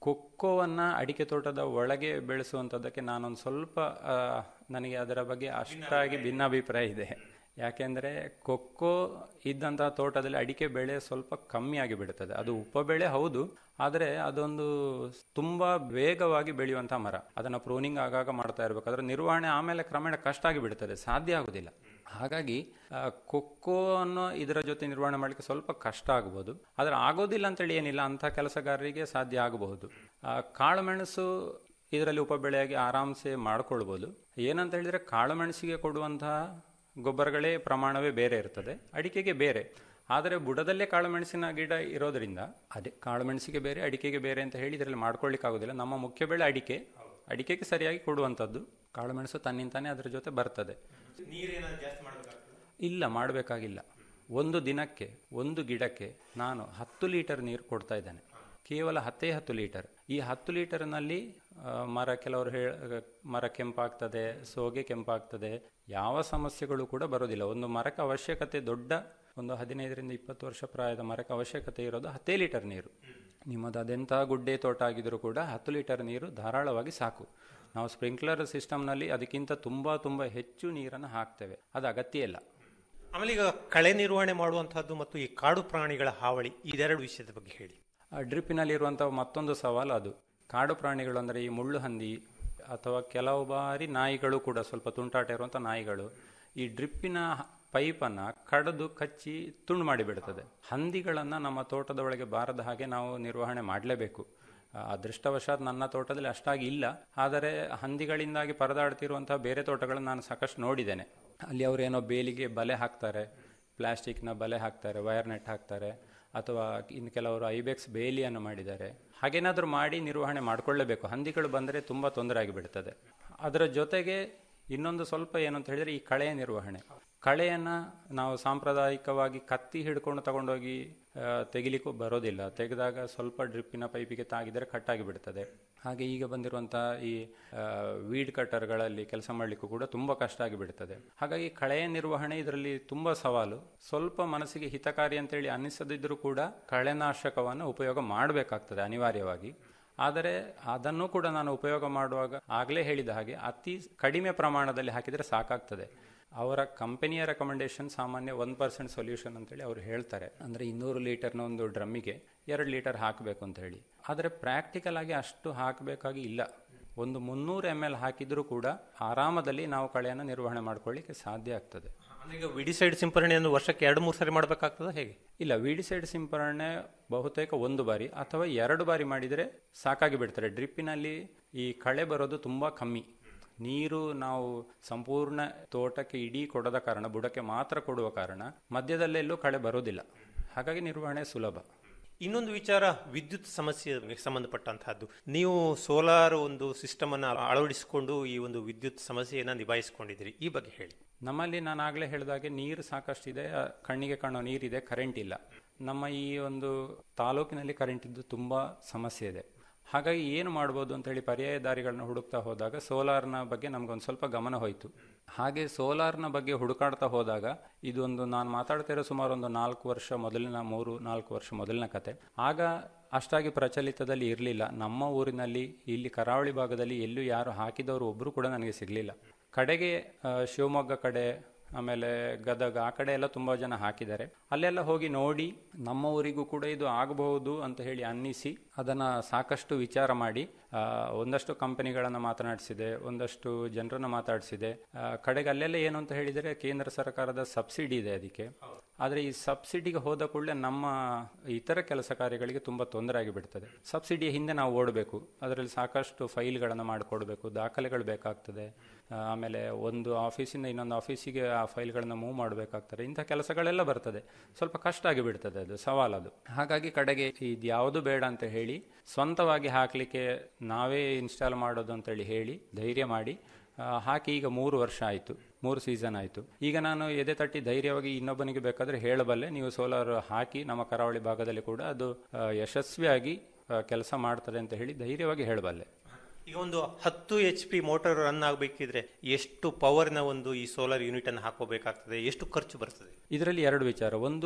ಕೊಕ್ಕೋವನ್ನು ಅಡಿಕೆ ತೋಟದ ಒಳಗೆ ಬೆಳೆಸುವಂಥದ್ದಕ್ಕೆ ನಾನೊಂದು ಸ್ವಲ್ಪ ಆ, ನನಗೆ ಅದರ ಬಗ್ಗೆ ಅಷ್ಟಾಗಿ ಭಿನ್ನಾಭಿಪ್ರಾಯ ಇದೆ ಯಾಕೆಂದರೆ ಕೊಕ್ಕೋ ಇದ್ದಂತಹ ತೋಟದಲ್ಲಿ ಅಡಿಕೆ ಬೆಳೆ ಸ್ವಲ್ಪ ಕಮ್ಮಿಯಾಗಿ ಬಿಡುತ್ತದೆ ಅದು ಉಪಬೆಳೆ ಹೌದು ಆದರೆ ಅದೊಂದು ತುಂಬ ವೇಗವಾಗಿ ಬೆಳೆಯುವಂಥ ಮರ ಅದನ್ನು ಪ್ರೂನಿಂಗ್ ಆಗಾಗ ಮಾಡ್ತಾ ಇರಬೇಕು ಅದರ ನಿರ್ವಹಣೆ ಆಮೇಲೆ ಕ್ರಮೇಣ ಕಷ್ಟ ಆಗಿ ಬಿಡುತ್ತದೆ ಸಾಧ್ಯ ಆಗುದಿಲ್ಲ ಹಾಗಾಗಿ ಆ, ಕೊಕ್ಕೋ ಅನ್ನೋ ಇದರ ಜೊತೆ ನಿರ್ವಹಣೆ ಮಾಡಲಿಕ್ಕೆ ಸ್ವಲ್ಪ ಕಷ್ಟ ಆಗ್ಬೋದು ಆದರೆ ಆಗೋದಿಲ್ಲ ಅಂತೇಳಿ ಏನಿಲ್ಲ ಅಂಥ ಕೆಲಸಗಾರರಿಗೆ ಸಾಧ್ಯ ಆಗಬಹುದು ಆ, ಕಾಳುಮೆಣಸು ಇದರಲ್ಲಿ ಉಪಬೆಳೆಯಾಗಿ ಆರಾಮ್ಸೆ ಮಾಡ್ಕೊಳ್ಬೋದು ಏನಂತ ಹೇಳಿದ್ರೆ ಕಾಳುಮೆಣಸಿಗೆ ಕೊಡುವಂತಹ ಗೊಬ್ಬರಗಳೇ ಪ್ರಮಾಣವೇ ಬೇರೆ ಇರ್ತದೆ ಅಡಿಕೆಗೆ ಬೇರೆ ಆದರೆ ಬುಡದಲ್ಲೇ ಕಾಳುಮೆಣಸಿನ ಗಿಡ ಇರೋದ್ರಿಂದ ಅದೇ ಕಾಳುಮೆಣಸಿಗೆ ಬೇರೆ ಅಡಿಕೆಗೆ ಬೇರೆ ಅಂತ ಹೇಳಿ ಇದರಲ್ಲಿ ಮಾಡ್ಕೊಳ್ಳಿಕ್ಕಾಗೋದಿಲ್ಲ ನಮ್ಮ ಮುಖ್ಯ ಬೆಳೆ ಅಡಿಕೆ ಅಡಿಕೆಗೆ ಸರಿಯಾಗಿ ಕೊಡುವಂಥದ್ದು ಕಾಳುಮೆಣಸು ತನ್ನಿಂತಾನೇ ಅದರ ಜೊತೆ ಬರ್ತದೆ ನೀರೇನಾದ್ರು ಜಾಸ್ತಿ ಮಾಡಬೇಕಾಗ್ತದೆ ಇಲ್ಲ ಮಾಡಬೇಕಾಗಿಲ್ಲ ಒಂದು ದಿನಕ್ಕೆ ಒಂದು ಗಿಡಕ್ಕೆ ನಾನು ಹತ್ತು ಲೀಟರ್ ನೀರು ಕೊಡ್ತಾ ಇದ್ದೇನೆ ಕೇವಲ ಹತ್ತೇ ಹತ್ತು ಲೀಟರ್ ಈ ಹತ್ತು ಲೀಟರ್ನಲ್ಲಿ ಆ, ಮರ ಕೆಲವರು ಹೇಳ ಮರ ಕೆಂಪಾಗ್ತದೆ ಸೋಗೆ ಕೆಂಪಾಗ್ತದೆ ಯಾವ ಸಮಸ್ಯೆಗಳು ಕೂಡ ಬರೋದಿಲ್ಲ ಒಂದು ಮರಕ್ಕೆ ಅವಶ್ಯಕತೆ ದೊಡ್ಡ ಒಂದು ಹದಿನೈದರಿಂದ ಇಪ್ಪತ್ತು ವರ್ಷ ಪ್ರಾಯದ ಮರಕ್ಕೆ ಅವಶ್ಯಕತೆ ಇರೋದು ಹತ್ತೇ ಲೀಟರ್ ನೀರು ನಿಮ್ಮದು ಅದೆಂಥ ಗುಡ್ಡೆ ತೋಟ ಆಗಿದ್ರೂ ಕೂಡ ಹತ್ತು ಲೀಟರ್ ನೀರು ಧಾರಾಳವಾಗಿ ಸಾಕು ನಾವು ಸ್ಪ್ರಿಂಕ್ಲರ್ ಸಿಸ್ಟಮ್ನಲ್ಲಿ ಅದಕ್ಕಿಂತ ತುಂಬ ತುಂಬ ಹೆಚ್ಚು ನೀರನ್ನು ಹಾಕ್ತೇವೆ ಅದು ಅಗತ್ಯ ಇಲ್ಲ ಆಮೇಲೆ ಈಗ ಕಳೆ ನಿರ್ವಹಣೆ ಮಾಡುವಂತಹದ್ದು ಮತ್ತು ಈ ಕಾಡು ಪ್ರಾಣಿಗಳ ಹಾವಳಿ ಇದೆರಡು ವಿಷಯದ ಬಗ್ಗೆ ಹೇಳಿ ಆ ಡ್ರಿಪ್ಪಿನಲ್ಲಿರುವಂಥ ಮತ್ತೊಂದು ಸವಾಲು ಅದು ಕಾಡು ಪ್ರಾಣಿಗಳು ಅಂದರೆ ಈ ಮುಳ್ಳು ಹಂದಿ ಅಥವಾ ಕೆಲವು ಬಾರಿ ನಾಯಿಗಳು ಕೂಡ ಸ್ವಲ್ಪ ತುಂಟಾಟ ಇರುವಂಥ ನಾಯಿಗಳು ಈ ಡ್ರಿಪ್ಪಿನ ಪೈಪನ್ನು ಕಡಿದು ಕಚ್ಚಿ ತುಂಡು ಮಾಡಿಬಿಡ್ತದೆ ಹಂದಿಗಳನ್ನು ನಮ್ಮ ತೋಟದ ಒಳಗೆ ಬಾರದ ಹಾಗೆ ನಾವು ನಿರ್ವಹಣೆ ಮಾಡಲೇಬೇಕು ಆ, ಅದೃಷ್ಟವಶಾತ್ ನನ್ನ ತೋಟದಲ್ಲಿ ಅಷ್ಟಾಗಿ ಇಲ್ಲ ಆದರೆ ಹಂದಿಗಳಿಂದಾಗಿ ಪರದಾಡ್ತಿರುವಂತಹ ಬೇರೆ ತೋಟಗಳನ್ನು ನಾನು ಸಾಕಷ್ಟು ನೋಡಿದ್ದೇನೆ ಅಲ್ಲಿ ಅವರೇನೋ ಬೇಲಿಗೆ ಬಲೆ ಹಾಕ್ತಾರೆ ಪ್ಲಾಸ್ಟಿಕ್ನ ಬಲೆ ಹಾಕ್ತಾರೆ ವೈರ್ ನೆಟ್ ಹಾಕ್ತಾರೆ ಅಥವಾ ಇನ್ನು ಕೆಲವರು ಐಬೆಕ್ಸ್ ಬೇಲಿಯನ್ನು ಮಾಡಿದ್ದಾರೆ ಹಾಗೇನಾದರೂ ಮಾಡಿ ನಿರ್ವಹಣೆ ಮಾಡಿಕೊಳ್ಳಲೇಬೇಕು ಹಂದಿಗಳು ಬಂದರೆ ತುಂಬ ತೊಂದರೆ ಆಗಿಬಿಡ್ತದೆ ಅದರ ಜೊತೆಗೆ ಇನ್ನೊಂದು ಸ್ವಲ್ಪ ಏನು ಅಂತ ಹೇಳಿದರೆ ಈ ಕಳೆಯ ನಿರ್ವಹಣೆ ಕಳೆಯನ್ನು ನಾವು ಸಾಂಪ್ರದಾಯಿಕವಾಗಿ ಕತ್ತಿ ಹಿಡ್ಕೊಂಡು ತಗೊಂಡೋಗಿ ಆ, ತೆಗಿಲಿಕ್ಕೂ ಬರೋದಿಲ್ಲ ತೆಗೆದಾಗ ಸ್ವಲ್ಪ ಡ್ರಿಪ್ಪಿನ ಪೈಪಿಗೆ ತಾಗಿದರೆ ಕಟ್ಟಾಗಿ ಬಿಡ್ತದೆ ಹಾಗೆ ಈಗ ಬಂದಿರುವಂಥ ಈ ವೀಡ್ ಕಟರ್ಗಳಲ್ಲಿ ಕೆಲಸ ಮಾಡಲಿಕ್ಕೂ ಕೂಡ ತುಂಬ ಕಷ್ಟ ಆಗಿ ಬಿಡ್ತದೆ ಹಾಗಾಗಿ ಕಳೆಯ ನಿರ್ವಹಣೆ ಇದರಲ್ಲಿ ತುಂಬ ಸವಾಲು ಸ್ವಲ್ಪ ಮನಸ್ಸಿಗೆ ಹಿತಕಾರಿ ಅಂತೇಳಿ ಅನ್ನಿಸದಿದ್ದರೂ ಕೂಡ ಕಳೆನಾಶಕವನ್ನು ಉಪಯೋಗ ಮಾಡಬೇಕಾಗ್ತದೆ ಅನಿವಾರ್ಯವಾಗಿ ಆದರೆ ಅದನ್ನು ಕೂಡ ನಾನು ಉಪಯೋಗ ಮಾಡುವಾಗ ಆಗಲೇ ಹೇಳಿದ ಹಾಗೆ ಅತಿ ಕಡಿಮೆ ಪ್ರಮಾಣದಲ್ಲಿ ಹಾಕಿದರೆ ಸಾಕಾಗ್ತದೆ ಅವರ ಕಂಪನಿಯ ರೆಕಮೆಂಡೇಶನ್ ಸಾಮಾನ್ಯ ಒನ್ ಪರ್ಸೆಂಟ್ ಸೊಲ್ಯೂಷನ್ ಅಂತೇಳಿ ಅವರು ಹೇಳ್ತಾರೆ ಅಂದರೆ ಇನ್ನೂರು ಲೀಟರ್ನ ಒಂದು ಡ್ರಮ್ಮಿಗೆ ಎರಡು ಲೀಟರ್ ಹಾಕಬೇಕು ಅಂತ ಹೇಳಿ ಆದರೆ ಪ್ರಾಕ್ಟಿಕಲ್ ಆಗಿ ಅಷ್ಟು ಹಾಕಬೇಕಾಗಿ ಇಲ್ಲ ಒಂದು ಮುನ್ನೂರು ಎಮ್ ಎಲ್ ಹಾಕಿದರೂ ಕೂಡ ಆರಾಮದಲ್ಲಿ ನಾವು ಕಳೆಯನ್ನು ನಿರ್ವಹಣೆ ಮಾಡ್ಕೊಳ್ಳಿಕ್ಕೆ ಸಾಧ್ಯ ಆಗ್ತದೆ ಅಂದ್ರೆ ಈಗ ವಿಡಿಸೈಡ್ ಸಿಂಪರಣೆಯನ್ನು ವರ್ಷಕ್ಕೆ ಎರಡು ಮೂರು ಸರಿ ಮಾಡಬೇಕಾಗ್ತದ ಹೇಗೆ ಇಲ್ಲ ವೀಡಿಸೈಡ್ ಸಿಂಪರಣೆ ಬಹುತೇಕ ಒಂದು ಬಾರಿ ಅಥವಾ ಎರಡು ಬಾರಿ ಮಾಡಿದರೆ ಸಾಕಾಗಿ ಬಿಡ್ತಾರೆ ಡ್ರಿಪ್ಪಿನಲ್ಲಿ ಈ ಕಳೆ ಬರೋದು ತುಂಬ ಕಮ್ಮಿ ನೀರು ನಾವು ಸಂಪೂರ್ಣ ತೋಟಕ್ಕೆ ಇಡೀ ಕೊಡದ ಕಾರಣ ಬುಡಕ್ಕೆ ಮಾತ್ರ ಕೊಡುವ ಕಾರಣ ಮಧ್ಯದಲ್ಲೆಲ್ಲೂ ಕಳೆ ಬರೋದಿಲ್ಲ ಹಾಗಾಗಿ ನಿರ್ವಹಣೆ ಸುಲಭ ಇನ್ನೊಂದು ವಿಚಾರ ವಿದ್ಯುತ್ ಸಮಸ್ಯೆಗೆ ಸಂಬಂಧಪಟ್ಟಂತಹದ್ದು ನೀವು ಸೋಲಾರ್ ಒಂದು ಸಿಸ್ಟಮ್ ಅನ್ನು ಅಳವಡಿಸಿಕೊಂಡು ಈ ಒಂದು ವಿದ್ಯುತ್ ಸಮಸ್ಯೆಯನ್ನು ನಿಭಾಯಿಸಿಕೊಂಡಿದ್ದೀರಿ ಈ ಬಗ್ಗೆ ಹೇಳಿ ನಮ್ಮಲ್ಲಿ ನಾನು ಆಗಲೇ ಹೇಳಿದಾಗೆ ನೀರು ಸಾಕಷ್ಟಿದೆ ಆ, ಕಣ್ಣಿಗೆ ಕಾಣೋ ನೀರಿದೆ ಕರೆಂಟ್ ಇಲ್ಲ ನಮ್ಮ ಈ ಒಂದು ತಾಲೂಕಿನಲ್ಲಿ ಕರೆಂಟ್ ಇದ್ದು ತುಂಬ ಸಮಸ್ಯೆ ಇದೆ ಹಾಗಾಗಿ ಏನು ಮಾಡ್ಬೋದು ಅಂತ ಹೇಳಿ ಪರ್ಯಾಯ ದಾರಿಗಳನ್ನ ಹುಡುಕ್ತಾ ಹೋದಾಗ ಸೋಲಾರ್ನ ಬಗ್ಗೆ ನಮಗೊಂದು ಸ್ವಲ್ಪ ಗಮನ ಹೋಯಿತು ಹಾಗೆ ಸೋಲಾರ್ನ ಬಗ್ಗೆ ಹುಡುಕಾಡ್ತಾ ಹೋದಾಗ ಇದೊಂದು ನಾನು ಮಾತಾಡ್ತಾ ಇರೋ ಸುಮಾರು ಒಂದು ನಾಲ್ಕು ವರ್ಷ ಮೊದಲಿನ ಮೂರು ನಾಲ್ಕು ವರ್ಷ ಮೊದಲಿನ ಕತೆ ಆಗ ಅಷ್ಟಾಗಿ ಪ್ರಚಲಿತದಲ್ಲಿ ಇರಲಿಲ್ಲ ನಮ್ಮ ಊರಿನಲ್ಲಿ ಇಲ್ಲಿ ಕರಾವಳಿ ಭಾಗದಲ್ಲಿ ಎಲ್ಲೂ ಯಾರು ಹಾಕಿದವರು ಒಬ್ಬರು ಕೂಡ ನನಗೆ ಸಿಗಲಿಲ್ಲ ಕಡೆಗೆ ಆ, ಶಿವಮೊಗ್ಗ ಕಡೆ ಆಮೇಲೆ ಗದಗ ಆ ಕಡೆ ಎಲ್ಲ ತುಂಬ ಜನ ಹಾಕಿದ್ದಾರೆ ಅಲ್ಲೆಲ್ಲ ಹೋಗಿ ನೋಡಿ ನಮ್ಮ ಊರಿಗೂ ಕೂಡ ಇದು ಆಗಬಹುದು ಅಂತ ಹೇಳಿ ಅನ್ನಿಸಿ ಅದನ್ನು ಸಾಕಷ್ಟು ವಿಚಾರ ಮಾಡಿ ಆ, ಒಂದಷ್ಟು ಕಂಪನಿಗಳನ್ನು ಮಾತನಾಡಿಸಿದೆ ಒಂದಷ್ಟು ಜನರನ್ನು ಮಾತಾಡಿಸಿದೆ ಆ, ಕಡೆಗೆ ಅಲ್ಲೆಲ್ಲ ಏನು ಅಂತ ಹೇಳಿದರೆ ಕೇಂದ್ರ ಸರ್ಕಾರದ ಸಬ್ಸಿಡಿ ಇದೆ ಅದಕ್ಕೆ ಆದರೆ ಈ ಸಬ್ಸಿಡಿಗೆ ಹೋದ ಕೂಡಲೇ ನಮ್ಮ ಇತರ ಕೆಲಸ ಕಾರ್ಯಗಳಿಗೆ ತುಂಬ ತೊಂದರೆ ಆಗಿಬಿಡ್ತದೆ ಸಬ್ಸಿಡಿಯ ಹಿಂದೆ ನಾವು ಓಡಬೇಕು ಅದರಲ್ಲಿ ಸಾಕಷ್ಟು ಫೈಲ್ಗಳನ್ನು ಮಾಡಿಕೊಡ್ಬೇಕು ದಾಖಲೆಗಳು ಬೇಕಾಗ್ತದೆ ಆ, ಆಮೇಲೆ ಒಂದು ಆಫೀಸಿಂದ ಇನ್ನೊಂದು ಆಫೀಸಿಗೆ ಆ ಫೈಲ್ಗಳನ್ನು ಮೂವ್ ಮಾಡಬೇಕಾಗ್ತದೆ ಇಂಥ ಕೆಲಸಗಳೆಲ್ಲ ಬರ್ತದೆ ಸ್ವಲ್ಪ ಕಷ್ಟ ಆಗಿಬಿಡ್ತದೆ ಅದು ಸವಾಲದು ಹಾಗಾಗಿ ಕಡೆಗೆ ಇದು ಯಾವುದು ಬೇಡ ಅಂತ ಹೇಳಿ ಸ್ವಂತವಾಗಿ ಹಾಕಲಿಕ್ಕೆ ನಾವೇ ಇನ್ಸ್ಟಾಲ್ ಮಾಡೋದು ಅಂತೇಳಿ ಹೇಳಿ ಧೈರ್ಯ ಮಾಡಿ ಆ, ಹಾಕಿ ಈಗ ಮೂರು ವರ್ಷ ಆಯಿತು ಮೂರು ಸೀಸನ್ ಆಯಿತು ಈಗ ನಾನು ಎದೆ ತಟ್ಟಿ ಧೈರ್ಯವಾಗಿ ಇನ್ನೊಬ್ಬನಿಗೆ ಬೇಕಾದರೆ ಹೇಳಬಲ್ಲೆ ನೀವು ಸೋಲಾರ್ ಹಾಕಿ ನಮ್ಮ ಕರಾವಳಿ ಭಾಗದಲ್ಲಿ ಕೂಡ ಅದು ಆ, ಯಶಸ್ವಿಯಾಗಿ ಕೆಲಸ ಮಾಡ್ತದೆ ಅಂತ ಹೇಳಿ ಧೈರ್ಯವಾಗಿ ಹೇಳಬಲ್ಲೆ ಈಗ ಒಂದು ಹತ್ತು ಎಚ್ ಪಿ ಮೋಟಾರ್ ರನ್ ಆಗಬೇಕಿದ್ರೆ ಎಷ್ಟು ಪವರ್ನ ಒಂದು ಈ ಸೋಲಾರ್ ಯೂನಿಟ್ ಅನ್ನು ಹಾಕೋಬೇಕಾಗ್ತದೆ ಎಷ್ಟು ಖರ್ಚು ಬರ್ತದೆ ಇದರಲ್ಲಿ ಎರಡು ವಿಚಾರ ಒಂದು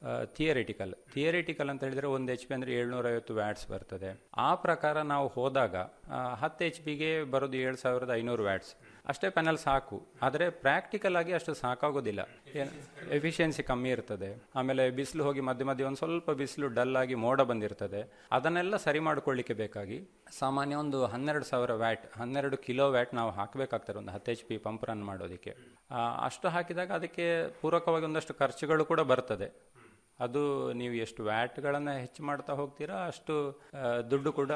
ಥಿಯರಿಟಿಕಲ್ ಥಿಯರಿಟಿಕಲ್ ಅಂತ ಹೇಳಿದ್ರೆ ಒಂದು ಎಚ್ ಪಿ ಅಂದರೆ ಏಳ್ನೂರೈವತ್ತು ವ್ಯಾಟ್ಸ್ ಬರ್ತದೆ ಆ ಪ್ರಕಾರ ನಾವು ಹೋದಾಗ ಆ, ಹತ್ತು ಎಚ್ ಪಿಗೆ ಬರೋದು ಏಳು ಸಾವಿರದ ಐನೂರು ವ್ಯಾಟ್ಸ್ ಅಷ್ಟೇ ಪ್ಯಾನಲ್ ಸಾಕು ಆದರೆ ಪ್ರಾಕ್ಟಿಕಲ್ ಆಗಿ ಅಷ್ಟು ಸಾಕಾಗೋದಿಲ್ಲ ಎಫಿಷಿಯನ್ಸಿ ಕಮ್ಮಿ ಇರ್ತದೆ ಆಮೇಲೆ ಬಿಸಿಲು ಹೋಗಿ ಮಧ್ಯೆ ಮಧ್ಯೆ ಒಂದು ಸ್ವಲ್ಪ ಬಿಸಿಲು ಡಲ್ ಆಗಿ ಮೋಡ ಬಂದಿರ್ತದೆ ಅದನ್ನೆಲ್ಲ ಸರಿ ಮಾಡ್ಕೊಳ್ಳಿಕ್ಕೆ ಬೇಕಾಗಿ ಸಾಮಾನ್ಯ ಒಂದು ಹನ್ನೆರಡು ಸಾವಿರ ವ್ಯಾಟ್ ಹನ್ನೆರಡು ಕಿಲೋ ವ್ಯಾಟ್ ನಾವು ಹಾಕಬೇಕಾಗ್ತದೆ ಒಂದು ಹತ್ತು ಎಚ್ ಪಿ ಪಂಪ್ ರನ್ ಮಾಡೋದಕ್ಕೆ ಆ, ಅಷ್ಟು ಹಾಕಿದಾಗ ಅದಕ್ಕೆ ಪೂರಕವಾಗಿ ಒಂದಷ್ಟು ಖರ್ಚುಗಳು ಕೂಡ ಬರ್ತದೆ ಅದು ನೀವು ಎಷ್ಟು ವ್ಯಾಟ್ಗಳನ್ನು ಹೆಚ್ಚು ಮಾಡ್ತಾ ಹೋಗ್ತೀರಾ ಅಷ್ಟು ಆ, ದುಡ್ಡು ಕೂಡ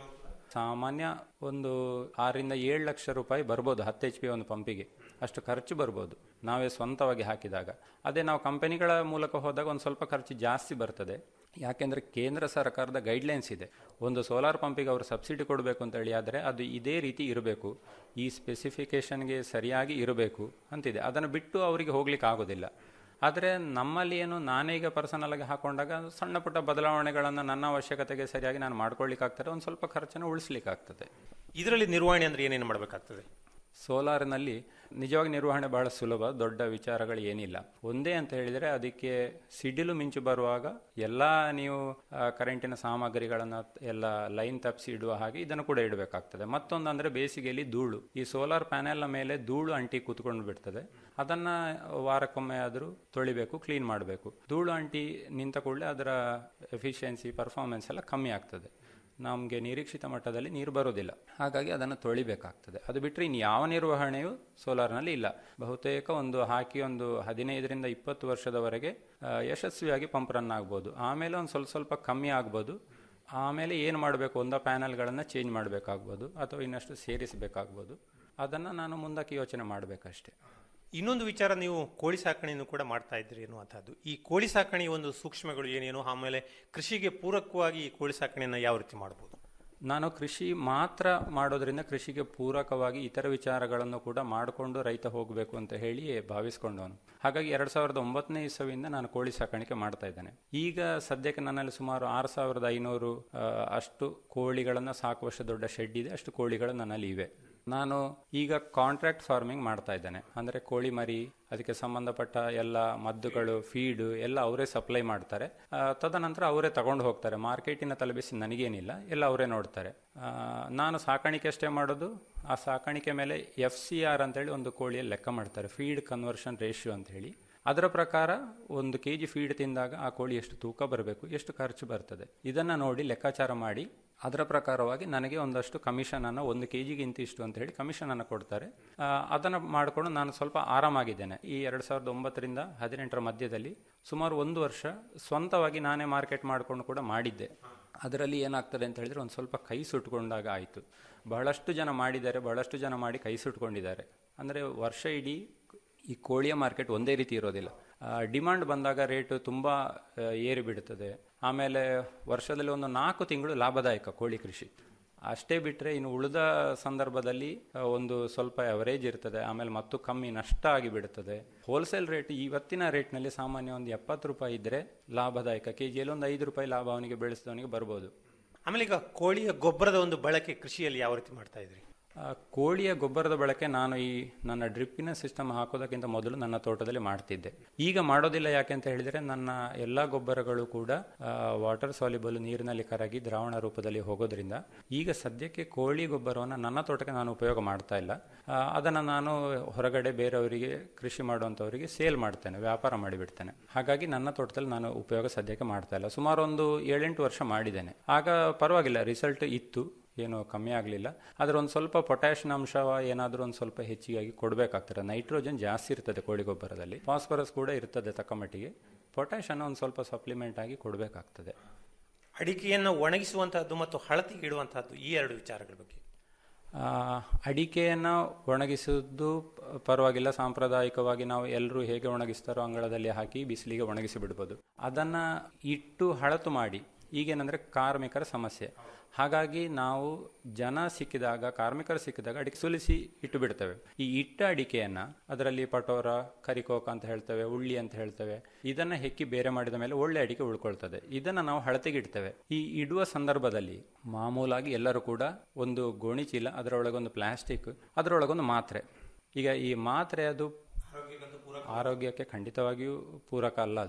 ಸಾಮಾನ್ಯ ಒಂದು ಆರರಿಂದ ಏಳು ಲಕ್ಷ ರೂಪಾಯಿ ಬರ್ಬೋದು ಹತ್ತು ಎಚ್ ಪಿ ಒಂದು ಪಂಪಿಗೆ ಅಷ್ಟು ಖರ್ಚು ಬರ್ಬೋದು ನಾವೇ ಸ್ವಂತವಾಗಿ ಹಾಕಿದಾಗ ಅದೇ ನಾವು ಕಂಪನಿಗಳ ಮೂಲಕ ಹೋದಾಗ ಒಂದು ಸ್ವಲ್ಪ ಖರ್ಚು ಜಾಸ್ತಿ ಬರ್ತದೆ ಯಾಕೆಂದರೆ ಕೇಂದ್ರ ಸರ್ಕಾರದ ಗೈಡ್ಲೈನ್ಸ್ ಇದೆ ಒಂದು ಸೋಲಾರ್ ಪಂಪಿಗೆ ಅವರು ಸಬ್ಸಿಡಿ ಕೊಡಬೇಕು ಅಂತ ಹೇಳಿ ಆದರೆ ಅದು ಇದೇ ರೀತಿ ಇರಬೇಕು ಈ ಸ್ಪೆಸಿಫಿಕೇಷನ್ಗೆ ಸರಿಯಾಗಿ ಇರಬೇಕು ಅಂತಿದೆ ಅದನ್ನು ಬಿಟ್ಟು ಅವರಿಗೆ ಹೋಗ್ಲಿಕ್ಕೆ ಆಗೋದಿಲ್ಲ ಆದರೆ ನಮ್ಮಲ್ಲಿ ಏನು ನಾನೀಗ ಪರ್ಸನಲ್ ಆಗಿ ಹಾಕೊಂಡಾಗ ಸಣ್ಣ ಪುಟ್ಟ ಬದಲಾವಣೆಗಳನ್ನು ನನ್ನ ಅವಶ್ಯಕತೆಗೆ ಸರಿಯಾಗಿ ನಾನು ಮಾಡ್ಕೊಳ್ಳಿಕ್ಕಾಗ್ತದೆ ಒಂದು ಸ್ವಲ್ಪ ಖರ್ಚನ್ನು ಉಳಿಸ್ಲಿಕ್ಕಾಗ್ತದೆ ಇದರಲ್ಲಿ ನಿರ್ವಹಣೆ ಅಂದ್ರೆ ಏನೇನು ಮಾಡಬೇಕಾಗ್ತದೆ ಸೋಲಾರ್ನಲ್ಲಿ ನಿಜವಾಗಿ ನಿರ್ವಹಣೆ ಬಹಳ ಸುಲಭ ದೊಡ್ಡ ವಿಚಾರಗಳು ಏನಿಲ್ಲ ಒಂದೇ ಅಂತ ಹೇಳಿದರೆ ಅದಕ್ಕೆ ಸಿಡಿಲು ಮಿಂಚು ಬರುವಾಗ ಎಲ್ಲ ನೀವು ಆ, ಕರೆಂಟಿನ ಸಾಮಗ್ರಿಗಳನ್ನು ಎಲ್ಲ ಲೈನ್ ತಪ್ಪಿಸಿ ಇಡುವ ಹಾಗೆ ಇದನ್ನು ಕೂಡ ಇಡಬೇಕಾಗ್ತದೆ ಮತ್ತೊಂದು ಅಂದರೆ ಬೇಸಿಗೆಯಲ್ಲಿ ಧೂಳು ಈ ಸೋಲಾರ್ ಪ್ಯಾನೆಲ್ನ ಮೇಲೆ ಧೂಳು ಅಂಟಿ ಕೂತ್ಕೊಂಡು ಬಿಡ್ತದೆ ಅದನ್ನು ವಾರಕ್ಕೊಮ್ಮೆ ಆದರೂ ತೊಳಿಬೇಕು ಕ್ಲೀನ್ ಮಾಡಬೇಕು ಧೂಳು ಅಂಟಿ ನಿಂತ ಕೂಡಲೇ ಅದರ ಎಫಿಷಿಯನ್ಸಿ ಪರ್ಫಾರ್ಮೆನ್ಸ್ ಎಲ್ಲ ಕಮ್ಮಿ ಆಗ್ತದೆ ನಮಗೆ ನಿರೀಕ್ಷಿತ ಮಟ್ಟದಲ್ಲಿ ನೀರು ಬರೋದಿಲ್ಲ ಹಾಗಾಗಿ ಅದನ್ನು ತೊಳಿಬೇಕಾಗ್ತದೆ ಅದು ಬಿಟ್ಟರೆ ಇನ್ನು ಯಾವ ನಿರ್ವಹಣೆಯೂ ಸೋಲಾರ್ನಲ್ಲಿ ಇಲ್ಲ ಬಹುತೇಕ ಒಂದು ಹಾಕಿ ಒಂದು ಹದಿನೈದರಿಂದ ಇಪ್ಪತ್ತು ವರ್ಷದವರೆಗೆ ಆ, ಯಶಸ್ವಿಯಾಗಿ ಪಂಪ್ ರನ್ ಆಗ್ಬೋದು ಆಮೇಲೆ ಒಂದು ಸ್ವಲ್ಪ ಸ್ವಲ್ಪ ಕಮ್ಮಿ ಆಗ್ಬೋದು ಆಮೇಲೆ ಏನು ಮಾಡಬೇಕು ಒಂದ ಪ್ಯಾನಲ್ಗಳನ್ನು ಚೇಂಜ್ ಮಾಡಬೇಕಾಗ್ಬೋದು ಅಥವಾ ಇನ್ನಷ್ಟು ಸೇರಿಸಬೇಕಾಗ್ಬೋದು ಅದನ್ನು ನಾನು ಮುಂದಕ್ಕೆ ಯೋಚನೆ ಮಾಡಬೇಕಷ್ಟೇ ಇನ್ನೊಂದು ವಿಚಾರ ನೀವು ಕೋಳಿ ಸಾಕಣೆಯನ್ನು ಕೂಡ ಮಾಡ್ತಾ ಇದ್ರಿ ಎನ್ನುವಂಥದ್ದು ಈ ಕೋಳಿ ಸಾಕಣೆಯ ಒಂದು ಸೂಕ್ಷ್ಮಗಳು ಏನೇನು ಆಮೇಲೆ ಕೃಷಿಗೆ ಪೂರಕವಾಗಿ ಈ ಕೋಳಿ ಸಾಕಣೆಯನ್ನು ಯಾವ ರೀತಿ ಮಾಡ್ಬೋದು ನಾನು ಕೃಷಿ ಮಾತ್ರ ಮಾಡೋದ್ರಿಂದ ಕೃಷಿಗೆ ಪೂರಕವಾಗಿ ಇತರ ವಿಚಾರಗಳನ್ನು ಕೂಡ ಮಾಡಿಕೊಂಡು ರೈತ ಹೋಗಬೇಕು ಅಂತ ಹೇಳಿ ಭಾವಿಸ್ಕೊಂಡವನು ಹಾಗಾಗಿ ಎರಡ್ ಸಾವಿರದ ಒಂಬತ್ತನೇ ಇಸವಿಯಿಂದ ನಾನು ಕೋಳಿ ಸಾಕಾಣಿಕೆ ಮಾಡ್ತಾ ಇದ್ದೇನೆ ಈಗ ಸದ್ಯಕ್ಕೆ ನನ್ನಲ್ಲಿ ಸುಮಾರು ಆರು ಸಾವಿರದ ಐನೂರು ಆ, ಅಷ್ಟು ಕೋಳಿಗಳನ್ನು ಸಾಕುವಷ್ಟು ದೊಡ್ಡ ಶೆಡ್ ಇದೆ ಅಷ್ಟು ಕೋಳಿಗಳು ನನ್ನಲ್ಲಿ ಇವೆ ನಾನು ಈಗ ಕಾಂಟ್ರಾಕ್ಟ್ ಫಾರ್ಮಿಂಗ್ ಮಾಡ್ತಾ ಇದ್ದೇನೆ ಅಂದರೆ ಕೋಳಿ ಮರಿ ಅದಕ್ಕೆ ಸಂಬಂಧಪಟ್ಟ ಎಲ್ಲ ಮದ್ದುಗಳು ಫೀಡು ಎಲ್ಲ ಅವರೇ ಸಪ್ಲೈ ಮಾಡ್ತಾರೆ ಆ, ತದನಂತರ ಅವರೇ ತಗೊಂಡು ಹೋಗ್ತಾರೆ ಮಾರ್ಕೆಟಿನ ತಲುಪಿಸಿ ನನಗೇನಿಲ್ಲ ಎಲ್ಲ ಅವರೇ ನೋಡ್ತಾರೆ ಆ, ನಾನು ಸಾಕಾಣಿಕೆ ಅಷ್ಟೇ ಮಾಡೋದು ಆ ಸಾಕಾಣಿಕೆ ಮೇಲೆ ಎಫ್ ಸಿ ಆರ್ ಅಂತೇಳಿ ಒಂದು ಕೋಳಿಯಲ್ಲಿ ಲೆಕ್ಕ ಮಾಡ್ತಾರೆ ಫೀಡ್ ಕನ್ವರ್ಷನ್ ರೇಷಿಯೋ ಅಂತ ಹೇಳಿ ಅದರ ಪ್ರಕಾರ ಒಂದು ಕೆ ಜಿ ಫೀಡ್ ತಿಂದಾಗ ಆ ಕೋಳಿ ಎಷ್ಟು ತೂಕ ಬರಬೇಕು ಎಷ್ಟು ಖರ್ಚು ಬರ್ತದೆ ಇದನ್ನು ನೋಡಿ ಲೆಕ್ಕಾಚಾರ ಮಾಡಿ ಅದರ ಪ್ರಕಾರವಾಗಿ ನನಗೆ ಒಂದಷ್ಟು ಕಮಿಷನ್ ಅನ್ನು ಒಂದು ಕೆ ಜಿಗೆ ಇಂತಿಷ್ಟು ಅಂತ ಹೇಳಿ ಕಮಿಷನ್ ಅನ್ನು ಕೊಡ್ತಾರೆ ಆ, ಅದನ್ನು ಮಾಡಿಕೊಂಡು ನಾನು ಸ್ವಲ್ಪ ಆರಾಮಾಗಿದ್ದೇನೆ ಈ ಎರಡು ಸಾವಿರದ ಒಂಬತ್ತರಿಂದ ಹದಿನೆಂಟರ ಮಧ್ಯದಲ್ಲಿ ಸುಮಾರು ಒಂದು ವರ್ಷ ಸ್ವಂತವಾಗಿ ನಾನೇ ಮಾರ್ಕೆಟ್ ಮಾಡಿಕೊಂಡು ಕೂಡ ಮಾಡಿದ್ದೆ ಅದರಲ್ಲಿ ಏನಾಗ್ತದೆ ಅಂತ ಹೇಳಿದ್ರೆ ಒಂದು ಸ್ವಲ್ಪ ಕೈ ಸುಟ್ಕೊಂಡಾಗ ಆಯಿತು ಬಹಳಷ್ಟು ಜನ ಮಾಡಿದ್ದಾರೆ ಬಹಳಷ್ಟು ಜನ ಮಾಡಿ ಕೈ ಸುಟ್ಕೊಂಡಿದ್ದಾರೆ ಅಂದರೆ ವರ್ಷ ಇಡೀ ಈ ಕೋಳಿಯ ಮಾರ್ಕೆಟ್ ಒಂದೇ ರೀತಿ ಇರೋದಿಲ್ಲ ಡಿಮಾಂಡ್ ಬಂದಾಗ ರೇಟು ತುಂಬ ಏರಿ ಬಿಡುತ್ತದೆ ಆಮೇಲೆ ವರ್ಷದಲ್ಲಿ ಒಂದು ನಾಲ್ಕು ತಿಂಗಳು ಲಾಭದಾಯಕ ಕೋಳಿ ಕೃಷಿ ಅಷ್ಟೇ ಬಿಟ್ಟರೆ ಇನ್ನು ಉಳಿದ ಸಂದರ್ಭದಲ್ಲಿ ಆ, ಒಂದು ಸ್ವಲ್ಪ ಅವರೇಜ್ ಇರ್ತದೆ ಆಮೇಲೆ ಮತ್ತು ಕಮ್ಮಿ ನಷ್ಟ ಆಗಿ ಬಿಡುತ್ತದೆ ಹೋಲ್ಸೇಲ್ ರೇಟ್ ಇವತ್ತಿನ ರೇಟ್ನಲ್ಲಿ ಸಾಮಾನ್ಯ ಒಂದು ಎಪ್ಪತ್ತು ರೂಪಾಯಿ ಇದ್ದರೆ ಲಾಭದಾಯಕ ಕೆ ಜಿಯಲ್ಲಿ ಒಂದು ಐದು ರೂಪಾಯಿ ಲಾಭ ಅವನಿಗೆ ಬೆಳೆಸಿದವನಿಗೆ ಬರ್ಬೋದು ಆಮೇಲೆ ಈಗ ಕೋಳಿಯ ಗೊಬ್ಬರದ ಒಂದು ಬಳಕೆ ಕೃಷಿಯಲ್ಲಿ ಯಾವ ರೀತಿ ಮಾಡ್ತಾ ಇದ್ರಿ ಆ, ಕೋಳಿಯ ಗೊಬ್ಬರದ ಬಳಕೆ ನಾನು ಈ ನನ್ನ ಡ್ರಿಪ್ಪಿನ ಸಿಸ್ಟಮ್ ಹಾಕೋದಕ್ಕಿಂತ ಮೊದಲು ನನ್ನ ತೋಟದಲ್ಲಿ ಮಾಡ್ತಿದ್ದೆ ಈಗ ಮಾಡೋದಿಲ್ಲ ಯಾಕೆ ಅಂತ ಹೇಳಿದರೆ ನನ್ನ ಎಲ್ಲ ಗೊಬ್ಬರಗಳು ಕೂಡ ವಾಟರ್ ಸಾಲಿಬಲ್ ನೀರಿನಲ್ಲಿ ಕರಗಿ ದ್ರಾವಣ ರೂಪದಲ್ಲಿ ಹೋಗೋದ್ರಿಂದ ಈಗ ಸದ್ಯಕ್ಕೆ ಕೋಳಿ ಗೊಬ್ಬರವನ್ನು ನನ್ನ ತೋಟಕ್ಕೆ ನಾನು ಉಪಯೋಗ ಮಾಡ್ತಾ ಇಲ್ಲ ಆ, ಅದನ್ನು ನಾನು ಹೊರಗಡೆ ಬೇರೆಯವರಿಗೆ ಕೃಷಿ ಮಾಡುವಂಥವರಿಗೆ ಸೇಲ್ ಮಾಡ್ತೇನೆ ವ್ಯಾಪಾರ ಮಾಡಿಬಿಡ್ತೇನೆ ಹಾಗಾಗಿ ನನ್ನ ತೋಟದಲ್ಲಿ ನಾನು ಉಪಯೋಗ ಸದ್ಯಕ್ಕೆ ಮಾಡ್ತಾ ಇಲ್ಲ ಸುಮಾರು ಒಂದು ಏಳೆಂಟು ವರ್ಷ ಮಾಡಿದ್ದೇನೆ ಆಗ ಪರವಾಗಿಲ್ಲ ರಿಸಲ್ಟ್ ಇತ್ತು ಏನು ಕಮ್ಮಿ ಆಗಲಿಲ್ಲ ಆದರೆ ಒಂದು ಸ್ವಲ್ಪ ಪೊಟ್ಯಾಷಿಯಂ ಅಂಶ ಏನಾದರೂ ಒಂದು ಸ್ವಲ್ಪ ಹೆಚ್ಚಿಗಾಗಿ ಕೊಡಬೇಕಾಗ್ತದೆ ನೈಟ್ರೋಜನ್ ಜಾಸ್ತಿ ಇರ್ತದೆ ಕೋಳಿ ಗೊಬ್ಬರದಲ್ಲಿ ಫಾಸ್ಫರಸ್ ಕೂಡ ಇರ್ತದೆ ತಕ್ಕ ಮಟ್ಟಿಗೆ ಪೊಟ್ಯಾಷನ್ನು ಒಂದು ಸ್ವಲ್ಪ ಸಪ್ಲಿಮೆಂಟ್ ಆಗಿ ಕೊಡಬೇಕಾಗ್ತದೆ ಅಡಿಕೆಯನ್ನು ಒಣಗಿಸುವಂತಹದ್ದು ಮತ್ತು ಹಳತಿಗೆ ಇಡುವಂತಹದ್ದು ಈ ಎರಡು ವಿಚಾರಗಳ ಬಗ್ಗೆ ಆ, ಅಡಿಕೆಯನ್ನು ಒಣಗಿಸುವುದು ಪ- ಪರವಾಗಿಲ್ಲ ಸಾಂಪ್ರದಾಯಿಕವಾಗಿ ನಾವು ಎಲ್ಲರೂ ಹೇಗೆ ಒಣಗಿಸ್ತಾರೋ ಅಂಗಳದಲ್ಲಿ ಹಾಕಿ ಬಿಸಿಲಿಗೆ ಒಣಗಿಸಿ ಬಿಡ್ಬೋದು ಅದನ್ನು ಇಟ್ಟು ಹಳತು ಮಾಡಿ ಈಗೇನಂದರೆ ಕಾರ್ಮಿಕರ ಸಮಸ್ಯೆ ಹಾಗಾಗಿ ನಾವು ಜನ ಸಿಕ್ಕಿದಾಗ ಕಾರ್ಮಿಕರು ಸಿಕ್ಕಿದಾಗ ಅಡಿಕೆ ಸುಲಿಸಿ ಇಟ್ಟು ಬಿಡ್ತೇವೆ ಈ ಇಟ್ಟ ಅಡಿಕೆಯನ್ನು ಅದರಲ್ಲಿ ಪಟೋರ ಕರಿಕೋಕ ಅಂತ ಹೇಳ್ತೇವೆ ಉಳ್ಳಿ ಅಂತ ಹೇಳ್ತೇವೆ ಇದನ್ನು ಹೆಕ್ಕಿ ಬೇರೆ ಮಾಡಿದ ಮೇಲೆ ಒಳ್ಳೆ ಅಡಿಕೆ ಉಳ್ಕೊಳ್ತದೆ ಇದನ್ನು ನಾವು ಹಳತೆಗೆ ಇಡ್ತೇವೆ ಈ ಇಡುವ ಸಂದರ್ಭದಲ್ಲಿ ಮಾಮೂಲಾಗಿ ಎಲ್ಲರೂ ಕೂಡ ಒಂದು ಗೋಣಿಚೀಲ ಅದರೊಳಗೊಂದು ಪ್ಲಾಸ್ಟಿಕ್ ಅದರೊಳಗೊಂದು ಮಾತ್ರೆ ಈಗ ಈ ಮಾತ್ರೆ ಅದು ಆರೋಗ್ಯಕ್ಕೆ ಖಂಡಿತವಾಗಿಯೂ ಪೂರಕ ಅಲ್ಲ ಅದು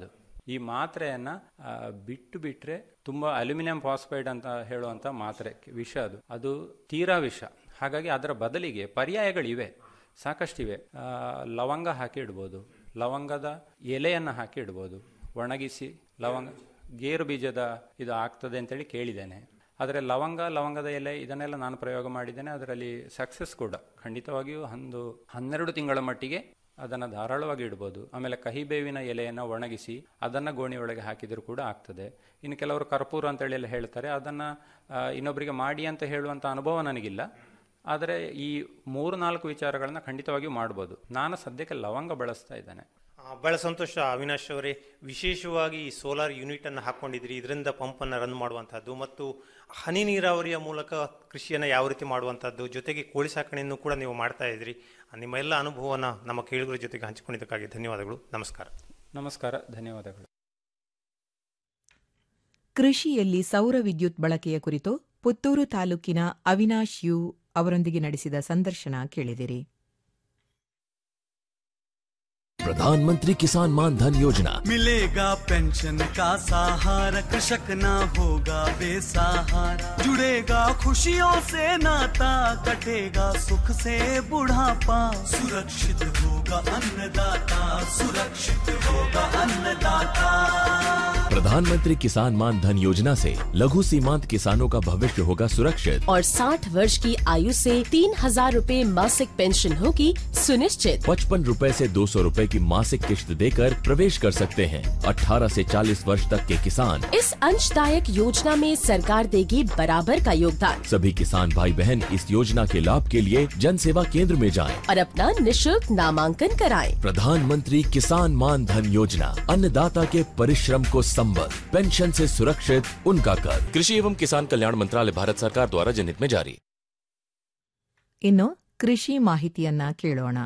ಈ ಮಾತ್ರೆಯನ್ನ ಆ, ಬಿಟ್ಟು ಬಿಟ್ರೆ ತುಂಬಾ ಅಲ್ಯೂಮಿನಿಯಂ ಫಾಸ್ಫೈಡ್ ಅಂತ ಹೇಳುವಂತ ಮಾತ್ರೆ ವಿಷ ಅದು ಅದು ತೀರಾ ವಿಷ ಹಾಗಾಗಿ ಅದರ ಬದಲಿಗೆ ಪರ್ಯಾಯಗಳಿವೆ ಸಾಕಷ್ಟಿವೆ ಆ, ಲವಂಗ ಹಾಕಿ ಇಡ್ಬೋದು ಲವಂಗದ ಎಲೆಯನ್ನು ಹಾಕಿ ಇಡ್ಬೋದು ಒಣಗಿಸಿ ಲವಂಗ ಗೇರು ಬೀಜದ ಇದು ಆಗ್ತದೆ ಅಂತೇಳಿ ಕೇಳಿದ್ದೇನೆ ಆದರೆ ಲವಂಗ ಲವಂಗದ ಎಲೆ ಇದನ್ನೆಲ್ಲ ನಾನು ಪ್ರಯೋಗ ಮಾಡಿದ್ದೇನೆ ಅದರಲ್ಲಿ ಸಕ್ಸಸ್ ಕೂಡ ಖಂಡಿತವಾಗಿಯೂ ಒಂದು ಹನ್ನೆರಡು ತಿಂಗಳ ಮಟ್ಟಿಗೆ ಅದನ್ನು ಧಾರಾಳವಾಗಿ ಇಡ್ಬೋದು ಆಮೇಲೆ ಕಹಿಬೇವಿನ ಎಲೆಯನ್ನು ಒಣಗಿಸಿ ಅದನ್ನು ಗೋಣಿ ಒಳಗೆ ಹಾಕಿದರೂ ಕೂಡ ಆಗ್ತದೆ ಇನ್ನು ಕೆಲವರು ಕರ್ಪೂರ ಅಂತೇಳಿ ಎಲ್ಲ ಹೇಳ್ತಾರೆ ಅದನ್ನು ಇನ್ನೊಬ್ಬರಿಗೆ ಮಾಡಿ ಅಂತ ಹೇಳುವಂಥ ಅನುಭವ ನನಗಿಲ್ಲ ಆದರೆ ಈ ಮೂರು ನಾಲ್ಕು ವಿಚಾರಗಳನ್ನ ಖಂಡಿತವಾಗಿಯೂ ಮಾಡ್ಬೋದು ನಾನು ಸದ್ಯಕ್ಕೆ ಲವಂಗ ಬಳಸ್ತಾ ಇದ್ದೇನೆ ಆ, ಬಹಳ ಸಂತೋಷ ಅವಿನಾಶ್ ಅವರೇ ವಿಶೇಷವಾಗಿ ಈ ಸೋಲಾರ್ ಯೂನಿಟ್ ಅನ್ನು ಹಾಕೊಂಡಿದ್ರಿ ಇದರಿಂದ ಪಂಪ್ ಅನ್ನು ರನ್ ಮಾಡುವಂತಹದ್ದು ಮತ್ತು ಹನಿ ನೀರಾವರಿಯ ಮೂಲಕ ಕೃಷಿಯನ್ನು ಯಾವ ರೀತಿ ಮಾಡುವಂತಹದ್ದು ಜೊತೆಗೆ ಕೋಳಿ ಸಾಕಣೆಯನ್ನು ಕೂಡ ನೀವು ಮಾಡ್ತಾ ಇದ್ರಿ ನಿಮ್ಮ ಎಲ್ಲ ಅನುಭವನ ನಮ್ಮ ಕೇಳುಗರ ಜೊತೆಗೆ ಹಂಚಿಕೊಂಡಿದ್ದಕ್ಕಾಗಿ ಧನ್ಯವಾದಗಳು ನಮಸ್ಕಾರ ನಮಸ್ಕಾರ ಧನ್ಯವಾದಗಳು ಕೃಷಿಯಲ್ಲಿ ಸೌರ ವಿದ್ಯುತ್ ಬಳಕೆಯ ಕುರಿತು ಪುತ್ತೂರು ತಾಲೂಕಿನ ಅವಿನಾಶ್ ಯು ಅವರೊಂದಿಗೆ ನಡೆಸಿದ ಸಂದರ್ಶನ ಕೇಳಿದಿರಿ प्रधानमंत्री किसान मान धन योजना मिलेगा पेंशन का सहारा कृषक ना होगा बेसहारा जुड़ेगा खुशियों से नाता कटेगा सुख से बुढ़ापा सुरक्षित होगा अन्नदाता सुरक्षित होगा अन्नदाता प्रधानमंत्री किसान मान धन योजना से लघु सीमांत किसानों का भविष्य होगा सुरक्षित और 60 वर्ष की आयु से तीन हजार रूपए मासिक पेंशन होगी सुनिश्चित पचपन रूपए ऐसी दो सौ रूपए की मासिक किश्त देकर प्रवेश कर सकते हैं 18 से 40 वर्ष तक के किसान इस अंशदायक योजना में सरकार देगी बराबर का योगदान सभी किसान भाई बहन इस योजना के लाभ के लिए जन सेवा केंद्र में जाएं। और अपना निशुल्क नामांकन कराएं। प्रधानमंत्री किसान मान धन योजना अन्नदाता के परिश्रम को संबल पेंशन से सुरक्षित उनका कर कृषि एवं किसान कल्याण मंत्रालय भारत सरकार द्वारा जनहित में जारी ಇನ್ನು ಕೃಷಿ ಮಾಹಿತಿಯನ್ನ ಕೇಳೋಣ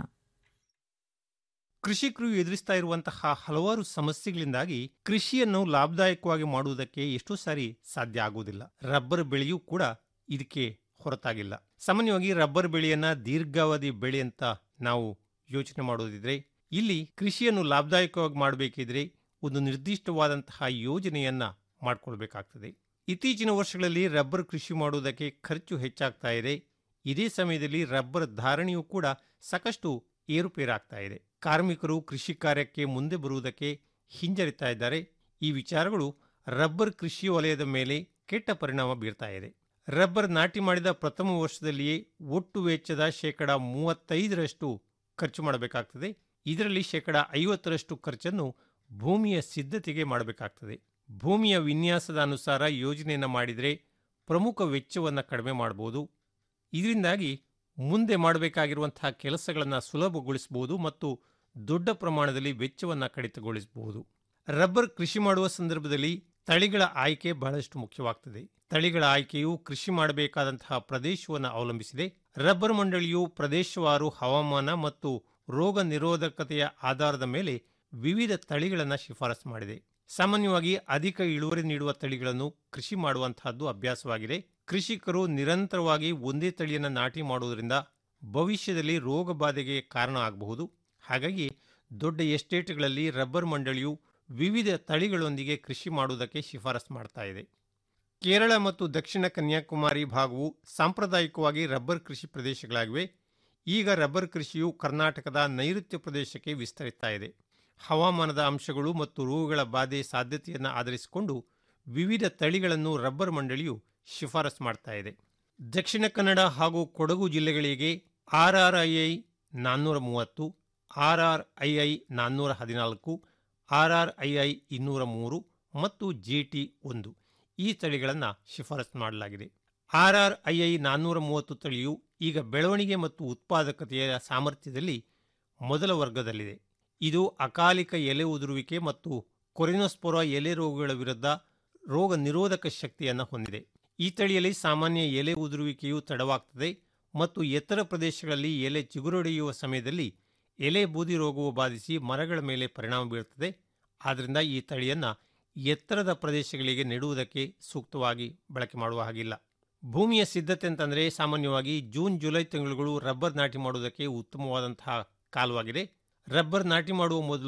ಕೃಷಿಕರು ಎದುರಿಸ್ತಾ ಇರುವಂತಹ ಹಲವಾರು ಸಮಸ್ಯೆಗಳಿಂದಾಗಿ ಕೃಷಿಯನ್ನು ಲಾಭದಾಯಕವಾಗಿ ಮಾಡುವುದಕ್ಕೆ ಎಷ್ಟೋ ಸಾರಿ ಸಾಧ್ಯ ಆಗುವುದಿಲ್ಲ ರಬ್ಬರ್ ಬೆಳೆಯೂ ಕೂಡ ಇದಕ್ಕೆ ಹೊರತಾಗಿಲ್ಲ ಸಾಮಾನ್ಯವಾಗಿ ರಬ್ಬರ್ ಬೆಳೆಯನ್ನ ದೀರ್ಘಾವಧಿ ಬೆಳೆ ಅಂತ ನಾವು ಯೋಚನೆ ಮಾಡೋದಿದ್ರೆ ಇಲ್ಲಿ ಕೃಷಿಯನ್ನು ಲಾಭದಾಯಕವಾಗಿ ಮಾಡಬೇಕಿದ್ರೆ ಒಂದು ನಿರ್ದಿಷ್ಟವಾದಂತಹ ಯೋಜನೆಯನ್ನ ಮಾಡ್ಕೊಳ್ಬೇಕಾಗ್ತದೆ ಇತ್ತೀಚಿನ ವರ್ಷಗಳಲ್ಲಿ ರಬ್ಬರ್ ಕೃಷಿ ಮಾಡುವುದಕ್ಕೆ ಖರ್ಚು ಹೆಚ್ಚಾಗ್ತಾ ಇದೆ ಇದೇ ಸಮಯದಲ್ಲಿ ರಬ್ಬರ್ ಧಾರಣೆಯೂ ಕೂಡ ಸಾಕಷ್ಟು ಏರುಪೇರಾಗ್ತಾ ಇದೆ ಕಾರ್ಮಿಕರು ಕೃಷಿ ಕಾರ್ಯಕ್ಕೆ ಮುಂದೆ ಬರುವುದಕ್ಕೆ ಹಿಂಜರಿತಾ ಇದ್ದಾರೆ ಈ ವಿಚಾರಗಳು ರಬ್ಬರ್ ಕೃಷಿ ವಲಯದ ಮೇಲೆ ಕೆಟ್ಟ ಪರಿಣಾಮ ಬೀರ್ತಾ ಇದೆ ರಬ್ಬರ್ ನಾಟಿ ಮಾಡಿದ ಪ್ರಥಮ ವರ್ಷದಲ್ಲಿಯೇ ಒಟ್ಟು ವೆಚ್ಚದ ಶೇಕಡ ಮೂವತ್ತೈದರಷ್ಟು ಖರ್ಚು ಮಾಡಬೇಕಾಗ್ತದೆ ಇದರಲ್ಲಿ ಶೇಕಡ ಐವತ್ತರಷ್ಟು ಖರ್ಚನ್ನು ಭೂಮಿಯ ಸಿದ್ಧತೆಗೆ ಮಾಡಬೇಕಾಗ್ತದೆ ಭೂಮಿಯ ವಿನ್ಯಾಸದ ಅನುಸಾರ ಯೋಜನೆಯನ್ನು ಮಾಡಿದರೆ ಪ್ರಮುಖ ವೆಚ್ಚವನ್ನು ಕಡಿಮೆ ಮಾಡಬಹುದು ಇದರಿಂದಾಗಿ ಮುಂದೆ ಮಾಡಬೇಕಾಗಿರುವಂತಹ ಕೆಲಸಗಳನ್ನು ಸುಲಭಗೊಳಿಸಬಹುದು ಮತ್ತು ದೊಡ್ಡ ಪ್ರಮಾಣದಲ್ಲಿ ವೆಚ್ಚವನ್ನು ಕಡಿತಗೊಳಿಸಬಹುದು ರಬ್ಬರ್ ಕೃಷಿ ಮಾಡುವ ಸಂದರ್ಭದಲ್ಲಿ ತಳಿಗಳ ಆಯ್ಕೆ ಬಹಳಷ್ಟು ಮುಖ್ಯವಾಗ್ತದೆ ತಳಿಗಳ ಆಯ್ಕೆಯು ಕೃಷಿ ಮಾಡಬೇಕಾದಂತಹ ಪ್ರದೇಶವನ್ನು ಅವಲಂಬಿಸಿದೆ ರಬ್ಬರ್ ಮಂಡಳಿಯು ಪ್ರದೇಶವಾರು ಹವಾಮಾನ ಮತ್ತು ರೋಗ ನಿರೋಧಕತೆಯ ಆಧಾರದ ಮೇಲೆ ವಿವಿಧ ತಳಿಗಳನ್ನು ಶಿಫಾರಸು ಮಾಡಿದೆ ಸಾಮಾನ್ಯವಾಗಿ ಅಧಿಕ ಇಳುವರಿ ನೀಡುವ ತಳಿಗಳನ್ನು ಕೃಷಿ ಮಾಡುವಂತಹದ್ದು ಅಭ್ಯಾಸವಾಗಿದೆ ಕೃಷಿಕರು ನಿರಂತರವಾಗಿ ಒಂದೇ ತಳಿಯನ್ನು ನಾಟಿ ಮಾಡುವುದರಿಂದ ಭವಿಷ್ಯದಲ್ಲಿ ರೋಗ ಬಾಧೆಗೆ ಕಾರಣ ಆಗಬಹುದು ಹಾಗಾಗಿ ದೊಡ್ಡ ಎಸ್ಟೇಟ್ಗಳಲ್ಲಿ ರಬ್ಬರ್ ಮಂಡಳಿಯು ವಿವಿಧ ತಳಿಗಳೊಂದಿಗೆ ಕೃಷಿ ಮಾಡುವುದಕ್ಕೆ ಶಿಫಾರಸು ಮಾಡ್ತಾ ಇದೆ ಕೇರಳ ಮತ್ತು ದಕ್ಷಿಣ ಕನ್ಯಾಕುಮಾರಿ ಭಾಗವು ಸಾಂಪ್ರದಾಯಿಕವಾಗಿ ರಬ್ಬರ್ ಕೃಷಿ ಪ್ರದೇಶಗಳಾಗಿವೆ ಈಗ ರಬ್ಬರ್ ಕೃಷಿಯು ಕರ್ನಾಟಕದ ನೈಋತ್ಯ ಪ್ರದೇಶಕ್ಕೆ ವಿಸ್ತರಿಸ್ತಾ ಇದೆ ಹವಾಮಾನದ ಅಂಶಗಳು ಮತ್ತು ರೋಗಗಳ ಬಾಧೆ ಸಾಧ್ಯತೆಯನ್ನು ಆಧರಿಸಿಕೊಂಡು ವಿವಿಧ ತಳಿಗಳನ್ನು ರಬ್ಬರ್ ಮಂಡಳಿಯು ಶಿಫಾರಸು ಮಾಡ್ತಾ ಇದೆ ದಕ್ಷಿಣ ಕನ್ನಡ ಹಾಗೂ ಕೊಡಗು ಜಿಲ್ಲೆಗಳಿಗೆ ಆರ್ ಆರ್ ಐ ಐ ನಾನ್ನೂರ ಮೂವತ್ತು ಆರ್ ಆರ್ ಐ ಐ ನಾನ್ನೂರ ಹದಿನಾಲ್ಕು ಆರ್ ಆರ್ ಐ ಐ ಇನ್ನೂರ ಮೂರು ಮತ್ತು ಜಿ ಟಿ ಒಂದು ಈ ತಳಿಗಳನ್ನು ಶಿಫಾರಸು ಮಾಡಲಾಗಿದೆ ಆರ್ ಆರ್ ಐ ಐ ನಾನ್ನೂರ ಮೂವತ್ತು ತಳಿಯು ಈಗ ಬೆಳವಣಿಗೆ ಮತ್ತು ಉತ್ಪಾದಕತೆಯ ಸಾಮರ್ಥ್ಯದಲ್ಲಿ ಮೊದಲ ವರ್ಗದಲ್ಲಿದೆ ಇದು ಅಕಾಲಿಕ ಎಲೆ ಉದುರುವಿಕೆ ಮತ್ತು ಕೊರಿನೋಸ್ಪೊರ ಎಲೆ ರೋಗಗಳ ವಿರುದ್ಧ ರೋಗ ನಿರೋಧಕ ಶಕ್ತಿಯನ್ನು ಹೊಂದಿದೆ ಈ ತಳಿಯಲ್ಲಿ ಸಾಮಾನ್ಯ ಎಲೆ ಉದುರುವಿಕೆಯು ತಡವಾಗ್ತದೆ ಮತ್ತು ಎತ್ತರ ಪ್ರದೇಶಗಳಲ್ಲಿ ಎಲೆ ಚಿಗುರೊಡೆಯುವ ಸಮಯದಲ್ಲಿ ಎಲೆ ಬೂದಿ ರೋಗವು ಬಾಧಿಸಿ ಮರಗಳ ಮೇಲೆ ಪರಿಣಾಮ ಬೀರುತ್ತದೆ ಆದ್ದರಿಂದ ಈ ತಳಿಯನ್ನು ಎತ್ತರದ ಪ್ರದೇಶಗಳಿಗೆ ನೆಡುವುದಕ್ಕೆ ಸೂಕ್ತವಾಗಿ ಬಳಕೆ ಮಾಡುವ ಹಾಗಿಲ್ಲ ಭೂಮಿಯ ಸಿದ್ಧತೆ ಅಂತಂದರೆ ಸಾಮಾನ್ಯವಾಗಿ ಜೂನ್ ಜುಲೈ ತಿಂಗಳುಗಳು ರಬ್ಬರ್ ನಾಟಿ ಮಾಡುವುದಕ್ಕೆ ಉತ್ತಮವಾದಂತಹ ಕಾಲವಾಗಿದೆ ರಬ್ಬರ್ ನಾಟಿ ಮಾಡುವ ಮೊದಲು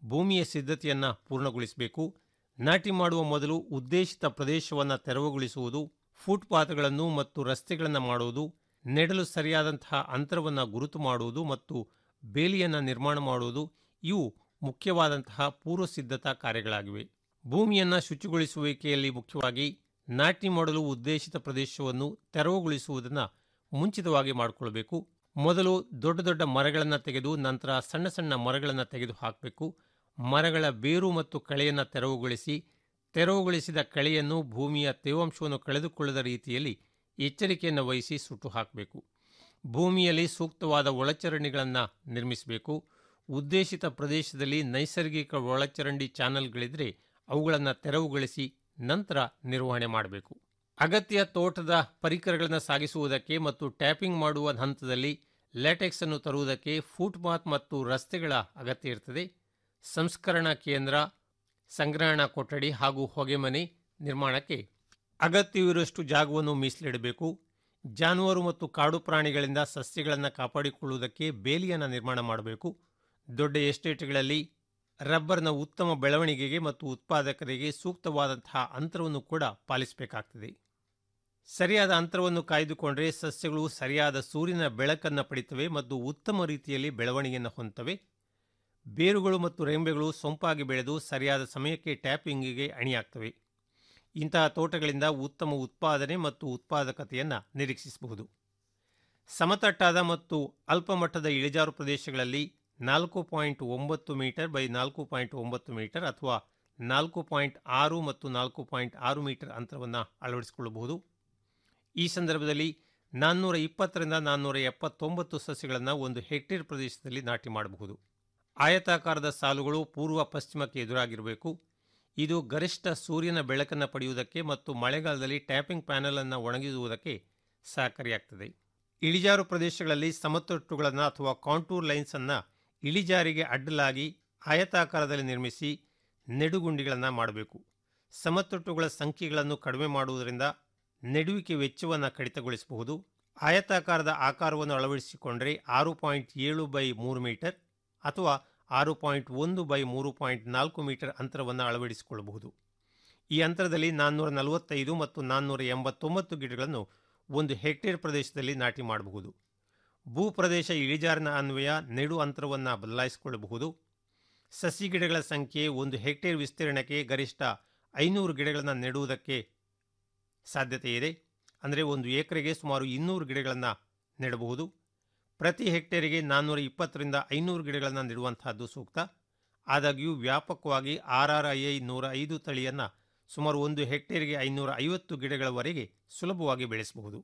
ಭೂಮಿಯ ಸಿದ್ಧತೆಯನ್ನು ಪೂರ್ಣಗೊಳಿಸಬೇಕು ನಾಟಿ ಮಾಡುವ ಮೊದಲು ಉದ್ದೇಶಿತ ಪ್ರದೇಶವನ್ನು ತೆರವುಗೊಳಿಸುವುದು ಫುಟ್ಪಾತ್ಗಳನ್ನು ಮತ್ತು ರಸ್ತೆಗಳನ್ನು ಮಾಡುವುದು ನೆಡಲು ಸರಿಯಾದಂತಹ ಅಂತರವನ್ನು ಗುರುತು ಮಾಡುವುದು ಮತ್ತು ಬೇಲಿಯನ್ನು ನಿರ್ಮಾಣ ಮಾಡುವುದು ಇವು ಮುಖ್ಯವಾದಂತಹ ಪೂರ್ವ ಸಿದ್ಧತಾ ಕಾರ್ಯಗಳಾಗಿವೆ ಭೂಮಿಯನ್ನು ಶುಚಿಗೊಳಿಸುವಿಕೆಯಲ್ಲಿ ಮುಖ್ಯವಾಗಿ ನಾಟಿ ಮಾಡಲು ಉದ್ದೇಶಿತ ಪ್ರದೇಶವನ್ನು ತೆರವುಗೊಳಿಸುವುದನ್ನು ಮುಂಚಿತವಾಗಿ ಮಾಡಿಕೊಳ್ಬೇಕು ಮೊದಲು ದೊಡ್ಡ ದೊಡ್ಡ ಮರಗಳನ್ನು ತೆಗೆದು ನಂತರ ಸಣ್ಣ ಸಣ್ಣ ಮರಗಳನ್ನು ತೆಗೆದು ಹಾಕಬೇಕು ಮರಗಳ ಬೇರು ಮತ್ತು ಕಳೆಯನ್ನು ತೆರವುಗೊಳಿಸಿ ತೆರವುಗೊಳಿಸಿದ ಕಳೆಯನ್ನು ಭೂಮಿಯ ತೇವಾಂಶವನ್ನು ಕಳೆದುಕೊಳ್ಳದ ರೀತಿಯಲ್ಲಿ ಎಚ್ಚರಿಕೆಯನ್ನು ವಹಿಸಿ ಸುಟ್ಟು ಹಾಕಬೇಕು ಭೂಮಿಯಲ್ಲಿ ಸೂಕ್ತವಾದ ಒಳಚರಂಡಿಗಳನ್ನು ನಿರ್ಮಿಸಬೇಕು ಉದ್ದೇಶಿತ ಪ್ರದೇಶದಲ್ಲಿ ನೈಸರ್ಗಿಕ ಒಳಚರಂಡಿ ಚಾನಲ್ಗಳಿದ್ರೆ ಅವುಗಳನ್ನು ತೆರವುಗೊಳಿಸಿ ನಂತರ ನಿರ್ವಹಣೆ ಮಾಡಬೇಕು ಅಗತ್ಯ ತೋಟದ ಪರಿಕರಗಳನ್ನು ಸಾಗಿಸುವುದಕ್ಕೆ ಮತ್ತು ಟ್ಯಾಪಿಂಗ್ ಮಾಡುವ ಹಂತದಲ್ಲಿ ಲ್ಯಾಟೆಕ್ಸ್ ಅನ್ನು ತರುವುದಕ್ಕೆ ಫುಟ್ಪಾತ್ ಮತ್ತು ರಸ್ತೆಗಳ ಅಗತ್ಯ ಇರ್ತದೆ ಸಂಸ್ಕರಣಾ ಕೇಂದ್ರ ಸಂಗ್ರಹಣಾ ಕೊಠಡಿ ಹಾಗೂ ಹೊಗೆಮನೆ ನಿರ್ಮಾಣಕ್ಕೆ ಅಗತ್ಯವಿರುವಷ್ಟು ಜಾಗವನ್ನು ಮೀಸಲಿಡಬೇಕು ಜಾನುವಾರು ಮತ್ತು ಕಾಡು ಪ್ರಾಣಿಗಳಿಂದ ಸಸ್ಯಗಳನ್ನು ಕಾಪಾಡಿಕೊಳ್ಳುವುದಕ್ಕೆ ಬೇಲಿಯನ್ನು ನಿರ್ಮಾಣ ಮಾಡಬೇಕು ದೊಡ್ಡ ಎಸ್ಟೇಟ್ಗಳಲ್ಲಿ ರಬ್ಬರ್ನ ಉತ್ತಮ ಬೆಳವಣಿಗೆಗೆ ಮತ್ತು ಉತ್ಪಾದಕರಿಗೆ ಸೂಕ್ತವಾದಂತಹ ಅಂತರವನ್ನು ಕೂಡ ಪಾಲಿಸಬೇಕಾಗ್ತದೆ ಸರಿಯಾದ ಅಂತರವನ್ನು ಕಾಯ್ದುಕೊಂಡರೆ ಸಸ್ಯಗಳು ಸರಿಯಾದ ಸೂರ್ಯನ ಬೆಳಕನ್ನು ಪಡಿತವೆ ಮತ್ತು ಉತ್ತಮ ರೀತಿಯಲ್ಲಿ ಬೆಳವಣಿಗೆಯನ್ನು ಹೊಂದುತ್ತವೆ ಬೇರುಗಳು ಮತ್ತು ರೆಂಬೆಗಳು ಸೊಂಪಾಗಿ ಬೆಳೆದು ಸರಿಯಾದ ಸಮಯಕ್ಕೆ ಟ್ಯಾಪಿಂಗಿಗೆ ಅಣಿಯಾಗ್ತವೆ ಇಂತಹ ತೋಟಗಳಿಂದ ಉತ್ತಮ ಉತ್ಪಾದನೆ ಮತ್ತು ಉತ್ಪಾದಕತೆಯನ್ನು ನಿರೀಕ್ಷಿಸಬಹುದು ಸಮತಟ್ಟಾದ ಮತ್ತು ಅಲ್ಪಮಟ್ಟದ ಇಳಿಜಾರು ಪ್ರದೇಶಗಳಲ್ಲಿ ನಾಲ್ಕು ಪಾಯಿಂಟ್ ಒಂಬತ್ತು ಮೀಟರ್ ಬೈ ನಾಲ್ಕು ಪಾಯಿಂಟ್ ಒಂಬತ್ತು ಮೀಟರ್ ಅಥವಾ ನಾಲ್ಕು ಪಾಯಿಂಟ್ ಆರು ಮತ್ತು ನಾಲ್ಕು ಪಾಯಿಂಟ್ ಆರು ಮೀಟರ್ ಅಂತರವನ್ನು ಅಳವಡಿಸಿಕೊಳ್ಳಬಹುದು ಈ ಸಂದರ್ಭದಲ್ಲಿ ನಾನ್ನೂರ ಇಪ್ಪತ್ತರಿಂದ ನಾನ್ನೂರ ಎಪ್ಪತ್ತೊಂಬತ್ತು ಸಸ್ಯಗಳನ್ನು ಒಂದು ಹೆಕ್ಟೇರ್ ಪ್ರದೇಶದಲ್ಲಿ ನಾಟಿ ಮಾಡಬಹುದು ಆಯತಾಕಾರದ ಸಾಲುಗಳು ಪೂರ್ವ ಪಶ್ಚಿಮಕ್ಕೆ ಎದುರಾಗಿರಬೇಕು ಇದು ಗರಿಷ್ಠ ಸೂರ್ಯನ ಬೆಳಕನ್ನು ಪಡೆಯುವುದಕ್ಕೆ ಮತ್ತು ಮಳೆಗಾಲದಲ್ಲಿ ಟ್ಯಾಪಿಂಗ್ ಪ್ಯಾನೆಲ್ ಅನ್ನು ಒಣಗಿಸುವುದಕ್ಕೆ ಸಹಕಾರಿಯಾಗ್ತದೆ ಇಳಿಜಾರು ಪ್ರದೇಶಗಳಲ್ಲಿ ಸಮತಟ್ಟುಗಳನ್ನು ಅಥವಾ ಕಾಂಟೂರ್ ಲೈನ್ಸ್ ಅನ್ನು ಇಳಿಜಾರಿಗೆ ಅಡ್ಡಲಾಗಿ ಆಯತಾಕಾರದಲ್ಲಿ ನಿರ್ಮಿಸಿ ನೆಡುಗುಂಡಿಗಳನ್ನು ಮಾಡಬೇಕು ಸಮತಟ್ಟುಗಳ ಸಂಖ್ಯೆಗಳನ್ನು ಕಡಿಮೆ ಮಾಡುವುದರಿಂದ ನೆಡುವಿಕೆ ವೆಚ್ಚವನ್ನು ಕಡಿತಗೊಳಿಸಬಹುದು ಆಯತಾಕಾರದ ಆಕಾರವನ್ನು ಅಳವಡಿಸಿಕೊಂಡರೆ ಆರು ಪಾಯಿಂಟ್ ಏಳು ಬೈ ಮೂರು ಮೀಟರ್ ಅಥವಾ ಆರು ಪಾಯಿಂಟ್ ಒಂದು ಬೈ ಮೂರು ಪಾಯಿಂಟ್ ನಾಲ್ಕು ಮೀಟರ್ ಅಂತರವನ್ನು ಅಳವಡಿಸಿಕೊಳ್ಳಬಹುದು ಈ ಅಂತರದಲ್ಲಿ ನಾನ್ನೂರ ನಲವತ್ತೈದು ಮತ್ತು ನಾನ್ನೂರ ಎಂಬತ್ತೊಂಬತ್ತು ಗಿಡಗಳನ್ನು ಒಂದು ಹೆಕ್ಟೇರ್ ಪ್ರದೇಶದಲ್ಲಿ ನಾಟಿ ಮಾಡಬಹುದು ಭೂಪ್ರದೇಶ ಇಳಿಜಾರಿನ ಅನ್ವಯ ನೆಡು ಅಂತರವನ್ನು ಬದಲಾಯಿಸಿಕೊಳ್ಳಬಹುದು ಸಸಿ ಗಿಡಗಳ ಸಂಖ್ಯೆ ಒಂದು ಹೆಕ್ಟೇರ್ ವಿಸ್ತೀರ್ಣಕ್ಕೆ ಗರಿಷ್ಠ ಐನೂರು ಗಿಡಗಳನ್ನು ನೆಡುವುದಕ್ಕೆ ಸಾಧ್ಯತೆ ಇದೆ ಅಂದರೆ ಒಂದು ಎಕರೆಗೆ ಸುಮಾರು ಇನ್ನೂರು ಗಿಡಗಳನ್ನು ನೆಡಬಹುದು ಪ್ರತಿ ಹೆಕ್ಟೇರಿಗೆ ನಾನ್ನೂರ ಇಪ್ಪತ್ತರಿಂದ ಐನೂರು ಗಿಡಗಳನ್ನು ನೆಡುವಂತಹದ್ದು ಸೂಕ್ತ ಆದಾಗ್ಯೂ ವ್ಯಾಪಕವಾಗಿ ಆರ್ ಆರ್ ಐ ಐ ನೂರ ಐದು ತಳಿಯನ್ನು ಸುಮಾರು ಒಂದು ಹೆಕ್ಟೇರಿಗೆ ಐನೂರ ಐವತ್ತು ಗಿಡಗಳವರೆಗೆ ಸುಲಭವಾಗಿ ಬೆಳೆಸಬಹುದು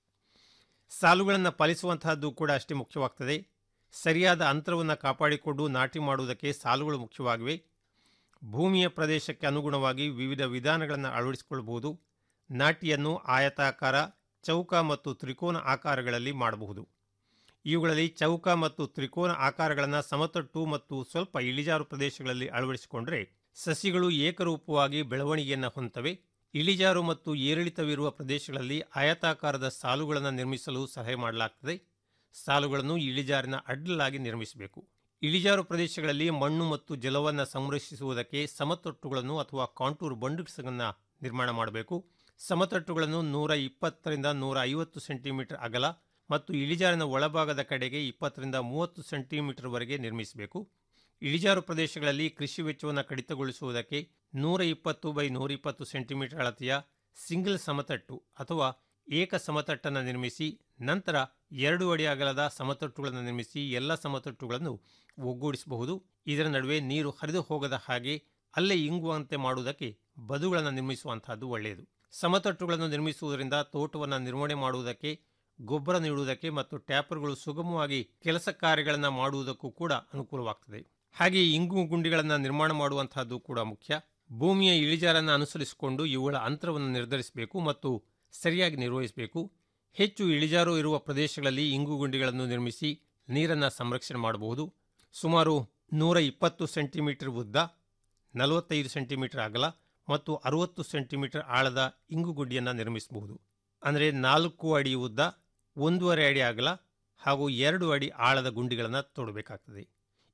ಸಾಲುಗಳನ್ನು ಪಾಲಿಸುವಂತಹದ್ದು ಕೂಡ ಅಷ್ಟೇ ಮುಖ್ಯವಾಗ್ತದೆ ಸರಿಯಾದ ಅಂತರವನ್ನು ಕಾಪಾಡಿಕೊಂಡು ನಾಟಿ ಮಾಡುವುದಕ್ಕೆ ಸಾಲುಗಳು ಮುಖ್ಯವಾಗಿವೆ ಭೂಮಿಯ ಪ್ರದೇಶಕ್ಕೆ ಅನುಗುಣವಾಗಿ ವಿವಿಧ ವಿಧಾನಗಳನ್ನು ಅಳವಡಿಸಿಕೊಳ್ಳಬಹುದು ನಾಟಿಯನ್ನು ಆಯತಾಕಾರ ಚೌಕ ಮತ್ತು ತ್ರಿಕೋನ ಆಕಾರಗಳಲ್ಲಿ ಮಾಡಬಹುದು ಇವುಗಳಲ್ಲಿ ಚೌಕ ಮತ್ತು ತ್ರಿಕೋನ ಆಕಾರಗಳನ್ನು ಸಮತಟ್ಟು ಮತ್ತು ಸ್ವಲ್ಪ ಇಳಿಜಾರು ಪ್ರದೇಶಗಳಲ್ಲಿ ಅಳವಡಿಸಿಕೊಂಡರೆ ಸಸಿಗಳು ಏಕರೂಪವಾಗಿ ಬೆಳವಣಿಗೆಯನ್ನು ಹೊಂದವೆ ಇಳಿಜಾರು ಮತ್ತು ಏರಿಳಿತವಿರುವ ಪ್ರದೇಶಗಳಲ್ಲಿ ಆಯತಾಕಾರದ ಸಾಲುಗಳನ್ನು ನಿರ್ಮಿಸಲು ಸಲಹೆ ಮಾಡಲಾಗ್ತದೆ ಸಾಲುಗಳನ್ನು ಇಳಿಜಾರಿನ ಅಡ್ಡಲಾಗಿ ನಿರ್ಮಿಸಬೇಕು ಇಳಿಜಾರು ಪ್ರದೇಶಗಳಲ್ಲಿ ಮಣ್ಣು ಮತ್ತು ಜಲವನ್ನು ಸಂರಕ್ಷಿಸುವುದಕ್ಕೆ ಸಮತಟ್ಟುಗಳನ್ನು ಅಥವಾ ಕಾಂಟೂರ್ ಬಂಡುಗಳನ್ನು ನಿರ್ಮಾಣ ಮಾಡಬೇಕು ಸಮತಟ್ಟುಗಳನ್ನು ನೂರ ಇಪ್ಪತ್ತರಿಂದ ನೂರ ಐವತ್ತು ಸೆಂಟಿಮೀಟರ್ ಅಗಲ ಮತ್ತು ಇಳಿಜಾರಿನ ಒಳಭಾಗದ ಕಡೆಗೆ ಇಪ್ಪತ್ತರಿಂದ ಮೂವತ್ತು ಸೆಂಟಿಮೀಟರ್ವರೆಗೆ ನಿರ್ಮಿಸಬೇಕು ಇಳಿಜಾರು ಪ್ರದೇಶಗಳಲ್ಲಿ ಕೃಷಿ ವೆಚ್ಚವನ್ನು ಕಡಿತಗೊಳಿಸುವುದಕ್ಕೆ ನೂರ ಇಪ್ಪತ್ತು ಬೈ ನೂರ ಇಪ್ಪತ್ತು ಸೆಂಟಿಮೀಟರ್ ಅಳತೆಯ ಸಿಂಗಲ್ ಸಮತಟ್ಟು ಅಥವಾ ಏಕ ಸಮತಟ್ಟನ್ನು ನಿರ್ಮಿಸಿ ನಂತರ ಎರಡು ಅಡಿ ಅಗಲದ ಸಮತಟ್ಟುಗಳನ್ನು ನಿರ್ಮಿಸಿ ಎಲ್ಲ ಸಮತಟ್ಟುಗಳನ್ನು ಒಗ್ಗೂಡಿಸಬಹುದು ಇದರ ನಡುವೆ ನೀರು ಹರಿದು ಹೋಗದ ಹಾಗೆ ಅಲ್ಲೇ ಇಂಗುವಂತೆ ಮಾಡುವುದಕ್ಕೆ ಬದುಗಳನ್ನು ನಿರ್ಮಿಸುವಂತಹದ್ದು ಒಳ್ಳೆಯದು ಸಮತಟ್ಟುಗಳನ್ನು ನಿರ್ಮಿಸುವುದರಿಂದ ತೋಟವನ್ನು ನಿರ್ವಹಣೆ ಮಾಡುವುದಕ್ಕೆ ಗೊಬ್ಬರ ನೀಡುವುದಕ್ಕೆ ಮತ್ತು ಟ್ಯಾಪರ್ಗಳು ಸುಗಮವಾಗಿ ಕೆಲಸ ಕಾರ್ಯಗಳನ್ನು ಮಾಡುವುದಕ್ಕೂ ಕೂಡ ಅನುಕೂಲವಾಗ್ತದೆ ಹಾಗೆ ಇಂಗು ಗುಂಡಿಗಳನ್ನು ನಿರ್ಮಾಣ ಮಾಡುವಂತಹದ್ದು ಕೂಡ ಮುಖ್ಯ ಭೂಮಿಯ ಇಳಿಜಾರನ್ನು ಅನುಸರಿಸಿಕೊಂಡು ಇವುಗಳ ಅಂತರವನ್ನು ನಿರ್ಧರಿಸಬೇಕು ಮತ್ತು ಸರಿಯಾಗಿ ನಿರ್ವಹಿಸಬೇಕು ಹೆಚ್ಚು ಇಳಿಜಾರು ಇರುವ ಪ್ರದೇಶಗಳಲ್ಲಿ ಇಂಗು ಗುಂಡಿಗಳನ್ನು ನಿರ್ಮಿಸಿ ನೀರನ್ನು ಸಂರಕ್ಷಣೆ ಮಾಡಬಹುದು ಸುಮಾರು ನೂರ ಇಪ್ಪತ್ತು ಸೆಂಟಿಮೀಟರ್ ಉದ್ದ ನಲವತ್ತೈದು ಸೆಂಟಿಮೀಟರ್ ಅಗಲ ಮತ್ತು ಅರುವತ್ತು ಸೆಂಟಿಮೀಟರ್ ಆಳದ ಇಂಗುಗುಡ್ಡಿಯನ್ನು ನಿರ್ಮಿಸಬಹುದು ಅಂದರೆ ನಾಲ್ಕು ಅಡಿ ಉದ್ದ ಒಂದೂವರೆ ಅಡಿ ಅಗಲ ಹಾಗೂ ಎರಡು ಅಡಿ ಆಳದ ಗುಂಡಿಗಳನ್ನು ತೋಡಬೇಕಾಗ್ತದೆ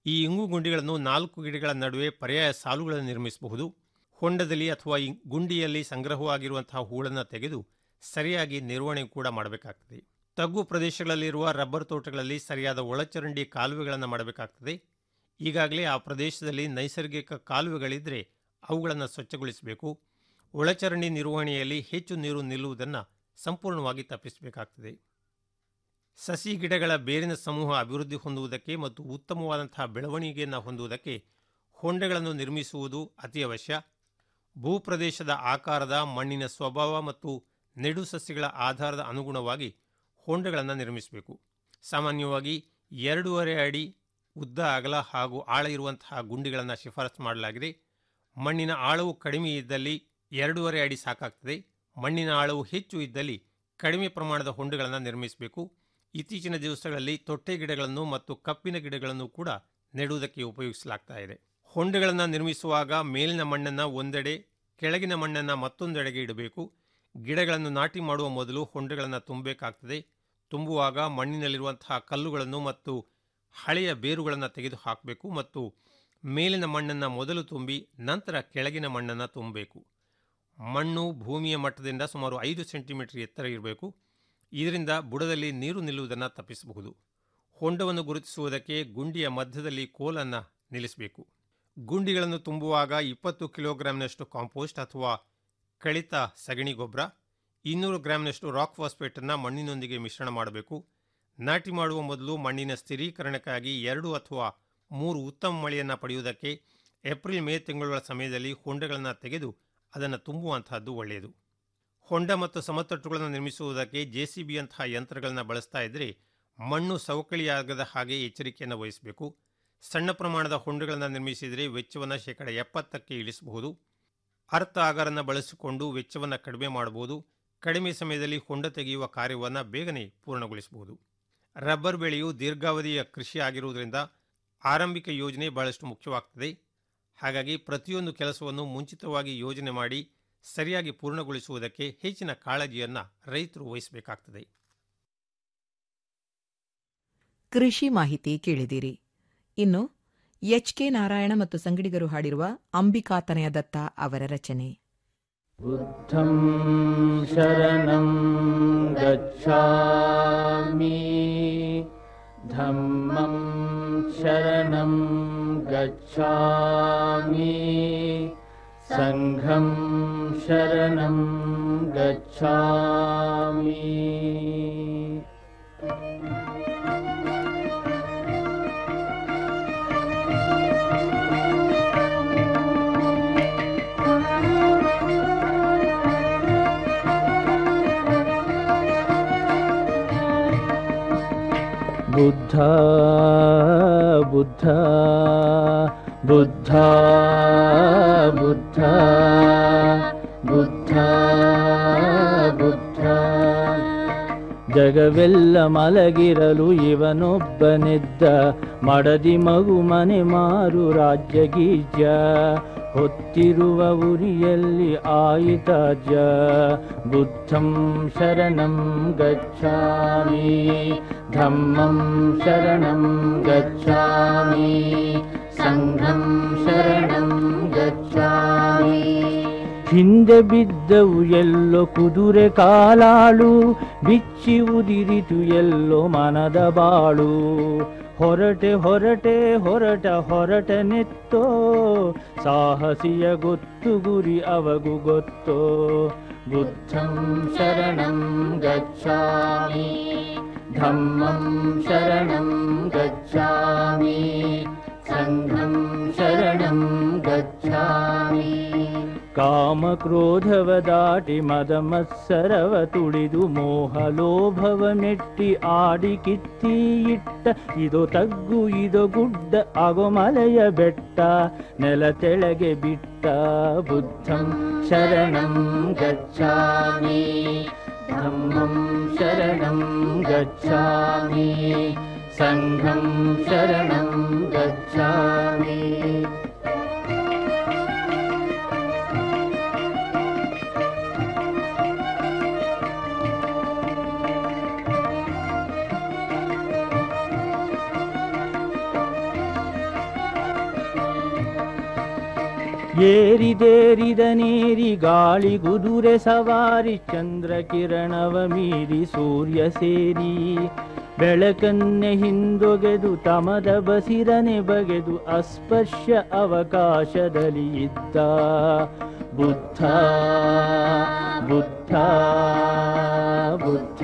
ಈ ಇಂಗು ಗುಂಡಿಗಳನ್ನು ನಾಲ್ಕು ಗಿಡಗಳ ನಡುವೆ ಪರ್ಯಾಯ ಸಾಲುಗಳನ್ನು ನಿರ್ಮಿಸಬಹುದು ಹೊಂಡದಲ್ಲಿ ಅಥವಾ ಈ ಗುಂಡಿಯಲ್ಲಿ ಸಂಗ್ರಹವಾಗಿರುವಂತಹ ಹೂಳನ್ನು ತೆಗೆದು ಸರಿಯಾಗಿ ನಿರ್ವಹಣೆ ಕೂಡ ಮಾಡಬೇಕಾಗ್ತದೆ ತಗ್ಗು ಪ್ರದೇಶಗಳಲ್ಲಿರುವ ರಬ್ಬರ್ ತೋಟಗಳಲ್ಲಿ ಸರಿಯಾದ ಒಳಚರಂಡಿ ಕಾಲುವೆಗಳನ್ನು ಮಾಡಬೇಕಾಗ್ತದೆ ಈಗಾಗಲೇ ಆ ಪ್ರದೇಶದಲ್ಲಿ ನೈಸರ್ಗಿಕ ಕಾಲುವೆಗಳಿದ್ದರೆ ಅವುಗಳನ್ನು ಸ್ವಚ್ಛಗೊಳಿಸಬೇಕು ಒಳಚರಂಡಿ ನಿರ್ವಹಣೆಯಲ್ಲಿ ಹೆಚ್ಚು ನೀರು ನಿಲ್ಲುವುದನ್ನು ಸಂಪೂರ್ಣವಾಗಿ ತಪ್ಪಿಸಬೇಕಾಗ್ತದೆ ಸಸಿ ಗಿಡಗಳ ಬೇರಿನ ಸಮೂಹ ಅಭಿವೃದ್ಧಿ ಹೊಂದುವುದಕ್ಕೆ ಮತ್ತು ಉತ್ತಮವಾದಂತಹ ಬೆಳವಣಿಗೆಯನ್ನು ಹೊಂದುವುದಕ್ಕೆ ಹೊಂಡಗಳನ್ನು ನಿರ್ಮಿಸುವುದು ಅತಿ ಅವಶ್ಯ ಭೂಪ್ರದೇಶದ ಆಕಾರದ ಮಣ್ಣಿನ ಸ್ವಭಾವ ಮತ್ತು ನೆಡು ಸಸ್ಯಗಳ ಆಧಾರದ ಅನುಗುಣವಾಗಿ ಹೊಂಡಗಳನ್ನು ನಿರ್ಮಿಸಬೇಕು ಸಾಮಾನ್ಯವಾಗಿ ಎರಡೂವರೆ ಅಡಿ ಉದ್ದ ಅಗಲ ಹಾಗೂ ಆಳ ಇರುವಂತಹ ಗುಂಡಿಗಳನ್ನು ಶಿಫಾರಸು ಮಾಡಲಾಗಿದೆ ಮಣ್ಣಿನ ಆಳವು ಕಡಿಮೆ ಇದ್ದಲ್ಲಿ ಎರಡೂವರೆ ಅಡಿ ಸಾಕಾಗ್ತದೆ ಮಣ್ಣಿನ ಆಳವು ಹೆಚ್ಚು ಇದ್ದಲ್ಲಿ ಕಡಿಮೆ ಪ್ರಮಾಣದ ಹೊಂಡಗಳನ್ನು ನಿರ್ಮಿಸಬೇಕು ಇತ್ತೀಚಿನ ದಿವಸಗಳಲ್ಲಿ ತೊಟ್ಟೆ ಗಿಡಗಳನ್ನು ಮತ್ತು ಕಪ್ಪಿನ ಗಿಡಗಳನ್ನು ಕೂಡ ನೆಡುವುದಕ್ಕೆ ಉಪಯೋಗಿಸಲಾಗ್ತಾ ಇದೆ ಹೊಂಡಗಳನ್ನು ನಿರ್ಮಿಸುವಾಗ ಮೇಲಿನ ಮಣ್ಣನ್ನು ಒಂದೆಡೆ ಕೆಳಗಿನ ಮಣ್ಣನ್ನು ಮತ್ತೊಂದೆಡೆಗೆ ಇಡಬೇಕು ಗಿಡಗಳನ್ನು ನಾಟಿ ಮಾಡುವ ಮೊದಲು ಹೊಂಡಗಳನ್ನು ತುಂಬಬೇಕಾಗ್ತದೆ ತುಂಬುವಾಗ ಮಣ್ಣಿನಲ್ಲಿರುವಂತಹ ಕಲ್ಲುಗಳನ್ನು ಮತ್ತು ಹಳೆಯ ಬೇರುಗಳನ್ನು ತೆಗೆದು ಹಾಕಬೇಕು ಮತ್ತು ಮೇಲಿನ ಮಣ್ಣನ್ನು ಮೊದಲು ತುಂಬಿ ನಂತರ ಕೆಳಗಿನ ಮಣ್ಣನ್ನು ತುಂಬಬೇಕು ಮಣ್ಣು ಭೂಮಿಯ ಮಟ್ಟದಿಂದ ಸುಮಾರು ಐದು ಸೆಂಟಿಮೀಟರ್ ಎತ್ತರ ಇರಬೇಕು ಇದರಿಂದ ಬುಡದಲ್ಲಿ ನೀರು ನಿಲ್ಲುವುದನ್ನು ತಪ್ಪಿಸಬಹುದು ಹೊಂಡವನ್ನು ಗುರುತಿಸುವುದಕ್ಕೆ ಗುಂಡಿಯ ಮಧ್ಯದಲ್ಲಿ ಕೋಲನ್ನು ನಿಲ್ಲಿಸಬೇಕು ಗುಂಡಿಗಳನ್ನು ತುಂಬುವಾಗ ಇಪ್ಪತ್ತು ಕಿಲೋಗ್ರಾಂನಷ್ಟು ಕಾಂಪೋಸ್ಟ್ ಅಥವಾ ಕಳಿತ ಸಗಣಿ ಗೊಬ್ಬರ ಇನ್ನೂರು ಗ್ರಾಂನಷ್ಟು ರಾಕ್ ಫಾಸ್ಫೇಟನ್ನು ಮಣ್ಣಿನೊಂದಿಗೆ ಮಿಶ್ರಣ ಮಾಡಬೇಕು ನಾಟಿ ಮಾಡುವ ಮೊದಲು ಮಣ್ಣಿನ ಸ್ಥಿರೀಕರಣಕ್ಕಾಗಿ ಎರಡು ಅಥವಾ ಮೂರು ಉತ್ತಮ ಮಳೆಯನ್ನು ಪಡೆಯುವುದಕ್ಕೆ ಏಪ್ರಿಲ್ ಮೇ ತಿಂಗಳುಗಳ ಸಮಯದಲ್ಲಿ ಹೊಂಡಗಳನ್ನು ತೆಗೆದು ಅದನ್ನು ತುಂಬುವಂತಹದ್ದು ಒಳ್ಳೆಯದು ಹೊಂಡ ಮತ್ತು ಸಮತಟ್ಟುಗಳನ್ನು ನಿರ್ಮಿಸುವುದಕ್ಕೆ ಜೆ ಸಿ ಬಿಯಂತಹ ಯಂತ್ರಗಳನ್ನು ಬಳಸ್ತಾ ಇದ್ದರೆ ಮಣ್ಣು ಸವಕಳಿಯಾಗದ ಹಾಗೆ ಎಚ್ಚರಿಕೆಯನ್ನು ವಹಿಸಬೇಕು ಸಣ್ಣ ಪ್ರಮಾಣದ ಹೊಂಡಗಳನ್ನು ನಿರ್ಮಿಸಿದರೆ ವೆಚ್ಚವನ್ನು ಶೇಕಡ ಎಪ್ಪತ್ತಕ್ಕೆ ಇಳಿಸಬಹುದು ಅರ್ಥ ಆಗರನ್ನು ಬಳಸಿಕೊಂಡು ವೆಚ್ಚವನ್ನು ಕಡಿಮೆ ಮಾಡಬಹುದು ಕಡಿಮೆ ಸಮಯದಲ್ಲಿ ಹೊಂಡ ತೆಗೆಯುವ ಕಾರ್ಯವನ್ನು ಬೇಗನೆ ಪೂರ್ಣಗೊಳಿಸಬಹುದು ರಬ್ಬರ್ ಬೆಳೆಯು ದೀರ್ಘಾವಧಿಯ ಕೃಷಿ ಆಗಿರುವುದರಿಂದ ಆರಂಭಿಕ ಯೋಜನೆ ಬಹಳಷ್ಟು ಮುಖ್ಯವಾಗ್ತದೆ ಹಾಗಾಗಿ ಪ್ರತಿಯೊಂದು ಕೆಲಸವನ್ನು ಮುಂಚಿತವಾಗಿ ಯೋಜನೆ ಮಾಡಿ ಸರಿಯಾಗಿ ಪೂರ್ಣಗೊಳಿಸುವುದಕ್ಕೆ ಹೆಚ್ಚಿನ ಕಾಳಜಿಯನ್ನು ರೈತರು ವಹಿಸಬೇಕಾಗ್ತದೆ ಕೃಷಿ ಮಾಹಿತಿ ಕೇಳಿದಿರಿ ಇನ್ನು ಎಚ್ ಕೆ ನಾರಾಯಣ ಮತ್ತು ಸಂಗಡಿಗರು ಹಾಡಿರುವ ಅಂಬಿಕಾತನಯ ದತ್ತ ಅವರ ರಚನೆ बुद्धं शरणं गच्छामि धम्मं शरणं गच्छामि सङ्घं शरणं गच्छामि बुद्ध बुद्ध बुद्ध बुद्ध बुद्ध ಬುದ್ಧ ಜಗವೆಲ್ಲ ಮಲಗಿರಲು ಇವನೊಬ್ಬನೆದ್ದ ಮಡದಿ ಮಗು ಮನೆ ಮಾರು ರಾಜ್ಯ ಗೀಜ ಹೊತ್ತಿರುವ ಉರಿಯಲ್ಲಿ ಆಯಿತಾಜ ಬುದ್ಧಂ ಶರಣಂ ಗಚ್ಚಾಮಿ ಧಮ್ಮಂ ಶರಣಂ ಗಚ್ಚಾಮಿ ಸಂಘಂ ಶರಣಂ ಗಚ್ಚಾಮಿ ಹಿಂದೆ ಬಿದ್ದವು ಎಲ್ಲೋ ಕುದುರೆ ಕಾಲಾಳು ಬಿಚ್ಚಿ ಉದಿರಿತು ಎಲ್ಲೋ ಮನದ ಬಾಳು ಹೊರಟೆ ಹೊರಟೆ ಹೊರಟ ಹೊರಟ ನೆತ್ತೋ ಸಾಹಸಿಯ ಗೊತ್ತು ಗುರಿ ಅವಗು ಗೊತ್ತೋ ಬುದ್ಧಂ ಶರಣಂ ಗಚ್ಚಾಮಿ ಧಮ್ಮಂ ಶರಣಂ ಗಚ್ಚಾಮಿ ಸಂಘಂ ಶರಣಂ ಗಚ್ಚಾಮಿ ಕಾಮಕ್ರೋಧವ ದಾಟಿ ಮದ ಮತ್ಸರವ ತುಳಿದು ಮೋಹ ಲೋಭವ ಮೆಟ್ಟಿ ಆಡಿ ಕಿತ್ತಿ ಇಟ್ಟ ಇದು ತಗ್ಗು ಇದು ಗುಡ್ಡ ಆಗೋ ಮಲೆಯ ಬೆಟ್ಟ ನೆಲ ತೆಳಗೆ ಬಿಟ್ಟ ಬುದ್ಧಂ ಶರಣಂ ಗಚ್ಚಾಮಿ ಧಮ್ಮಂ ಶರಣಂ ಗಚ್ಚಾಮಿ ಸಂಘಂ ಶರಣಂ ಗಚ್ಚಾಮಿ ಏರಿದೇರಿದ ನೇರಿ ಗಾಳಿ ಗುದುರೆ ಸವಾರಿ ಚಂದ್ರ ಕಿರಣವ ಮೀರಿ ಸೂರ್ಯ ಸೇರಿ ಬೆಳಕನ್ನೆ ಹಿಂದೊಗೆದು ತಮದ ಬಸಿರನೆ ಬಗೆದು ಅಸ್ಪರ್ಶ ಅವಕಾಶದಲ್ಲಿ ಇದ್ದ ಬುದ್ಧ ಬುದ್ಧ ಬುದ್ಧ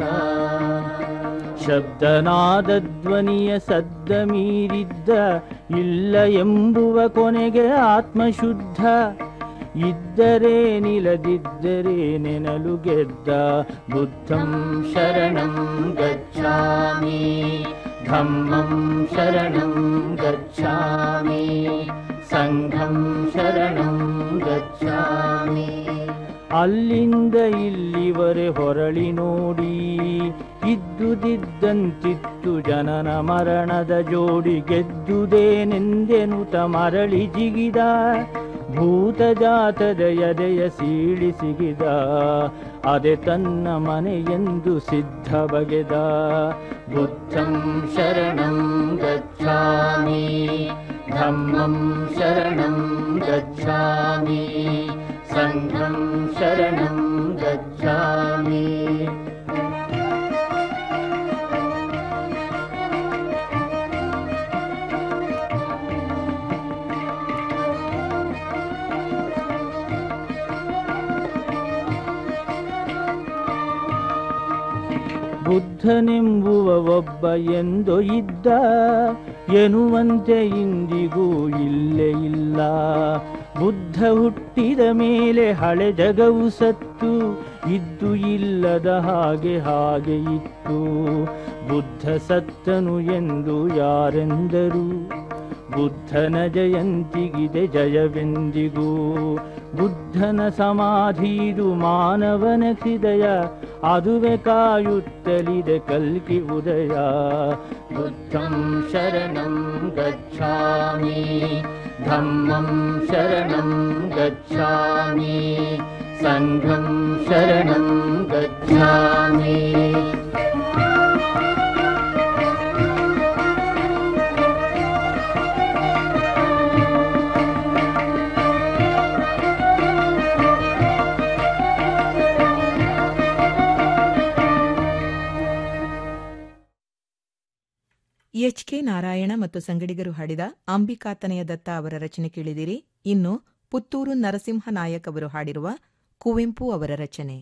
ಶಬ್ದನಾದ ಧ್ವನಿಯ ಸದ್ದ ಮೀರಿದ್ದ ಇಲ್ಲ ಎಂಬುವ ಕೊನೆಗೆ ಆತ್ಮಶುದ್ಧ ಇದ್ದರೆ ನಿಲದಿದ್ದರೆ ನೆನಲು ಗೆದ್ದ ಬುದ್ಧಂ ಶರಣಂ ಗಚ್ಚಾಮಿ ಧಮ್ಮಂ ಶರಣಂ ಗಚ್ಚಾಮಿ ಸಂಘಂ ಶರಣಂ ಗಚ್ಚಾಮಿ ಅಲ್ಲಿಂದ ಇಲ್ಲಿವರೆ ಹೊರಳಿ ನೋಡಿ ಇದ್ದುದಿದ್ದಂತಿತ್ತು ಜನನ ಮರಣದ ಜೋಡಿ ಗೆದ್ದುದೇನೆಂದೆನುತ ಮರಳಿ ಜಿಗಿದ ಭೂತ ಜಾತದ ಎದೆಯ ಸೀಳಿ ಸಿಗಿದ ಅದೆ ತನ್ನ ಮನೆಯೆಂದು ಸಿದ್ಧ ಬಗೆದ ಬುದ್ಧಂ ಶರಣಂ ಗಚ್ಚಾಮಿ ಧಮ್ಮಂ ಶರಣಂ ಗಚ್ಚಾಮಿ ಸಂಘಂ ಶರಣಂ ಗಚ್ಚಾಮಿ ಬುದ್ಧನೆಂಬುವ ಒಬ್ಬ ಎಂದೋ ಇದ್ದ ಎನ್ನುವಂತೆ ಇಂದಿಗೂ ಇಲ್ಲೇ ಇಲ್ಲ ಬುದ್ಧ ಹುಟ್ಟಿದ ಮೇಲೆ ಹಳೆ ಜಗವು ಸತ್ತು ಇದ್ದು ಇಲ್ಲದ ಹಾಗೆ ಹಾಗೆ ಇತ್ತು ಬುದ್ಧ ಸತ್ತನು ಎಂದು ಯಾರೆಂದರು ಬುದ್ಧನ ಜಯಂತಿಗಿದೆ ಜಯವೆಂದಿಗೂ ಬುದ್ಧನ ಸಮಾಧಿದು ಮಾನವನ ಹೃದಯ ಅದುವೆ ಕಾಯುತ್ತಲಿದೆ ಕಲ್ಕಿ ಉದಯ ಬುದ್ಧಂ ಶರಣಂ ಗಚ್ಚಾಮಿ ಧಮ್ಮಂ ಶರಣಂ ಗಚ್ಚಾಮಿ ಸಂಘಂ ಶರಣಂ ಗಚ್ಚಾಮಿ ಎಚ್ ಕೆ ನಾರಾಯಣ ಮತ್ತು ಸಂಗಡಿಗರು ಹಾಡಿದ ಅಂಬಿಕಾತನಯ ದತ್ತ ಅವರ ರಚನೆ ಕೇಳಿದಿರಿ ಇನ್ನು ಪುತ್ತೂರು ನರಸಿಂಹ ನಾಯಕ್ ಅವರು ಹಾಡಿರುವ ಕುವೆಂಪು ಅವರ ರಚನೆ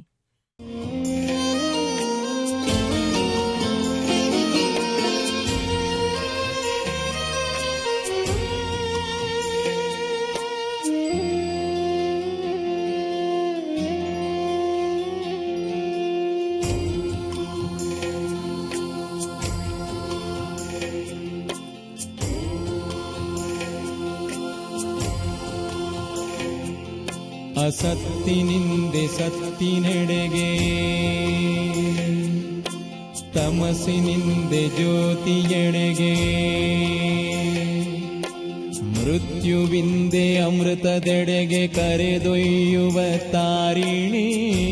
ಅಸತ್ತಿನಿಂದೆ ಸತ್ತಿನೆಡೆಗೆ ತಮಸಿನಿಂದೆ ಜ್ಯೋತಿಯೆಡೆಗೆ ಮೃತ್ಯುವಿಂದೆ ಅಮೃತದೆಡೆಗೆ ಕರೆದೊಯ್ಯುವ ತಾರಿಣಿ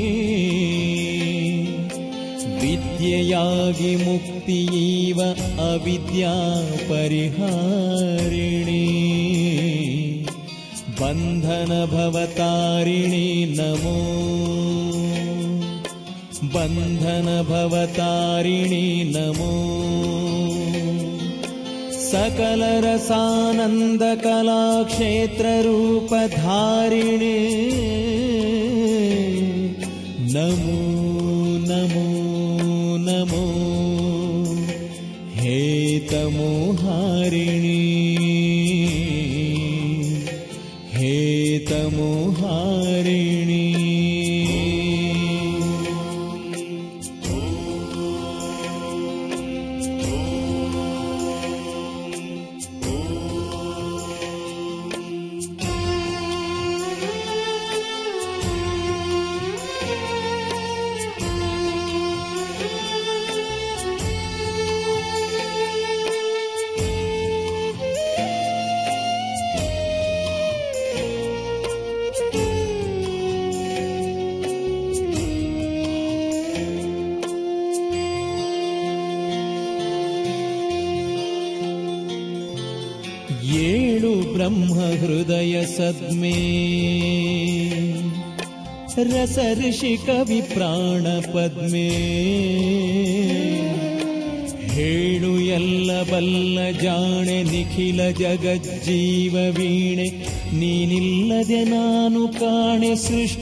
ವಿದ್ಯೆಯಾಗಿ ಮುಕ್ತಿಯೀವ ಅವಿದ್ಯಾ ಪರಿಹಾರಿಣಿ ಬಂಧನ ಭವತಾರಿಣಿ ನಮೋ ಬಂಧನ ಭವತಾರಿಣಿ ನಮೋ सकल रसानंद कला क्षेत्र रूप धारिणे नमो नमो नमो हे तमोहारिणी हे तमोहारिणी ಬ್ರಹ್ಮ ಹೃದಯ ಸದ್ಮೇ ರಸ ಋಷಿ ಕವಿ ಪ್ರಾಣ ಪದ್ಮೇ ಹೇಳು ಎಲ್ಲ ಬಲ್ಲ ಜಾಣೆ ನಿಖಿಲ ಜಗಜ್ಜೀವ ವೀಣೆ ನೀನಿಲ್ಲದೆ ನಾನು ಕಾಣೆ ಸೃಷ್ಟಿ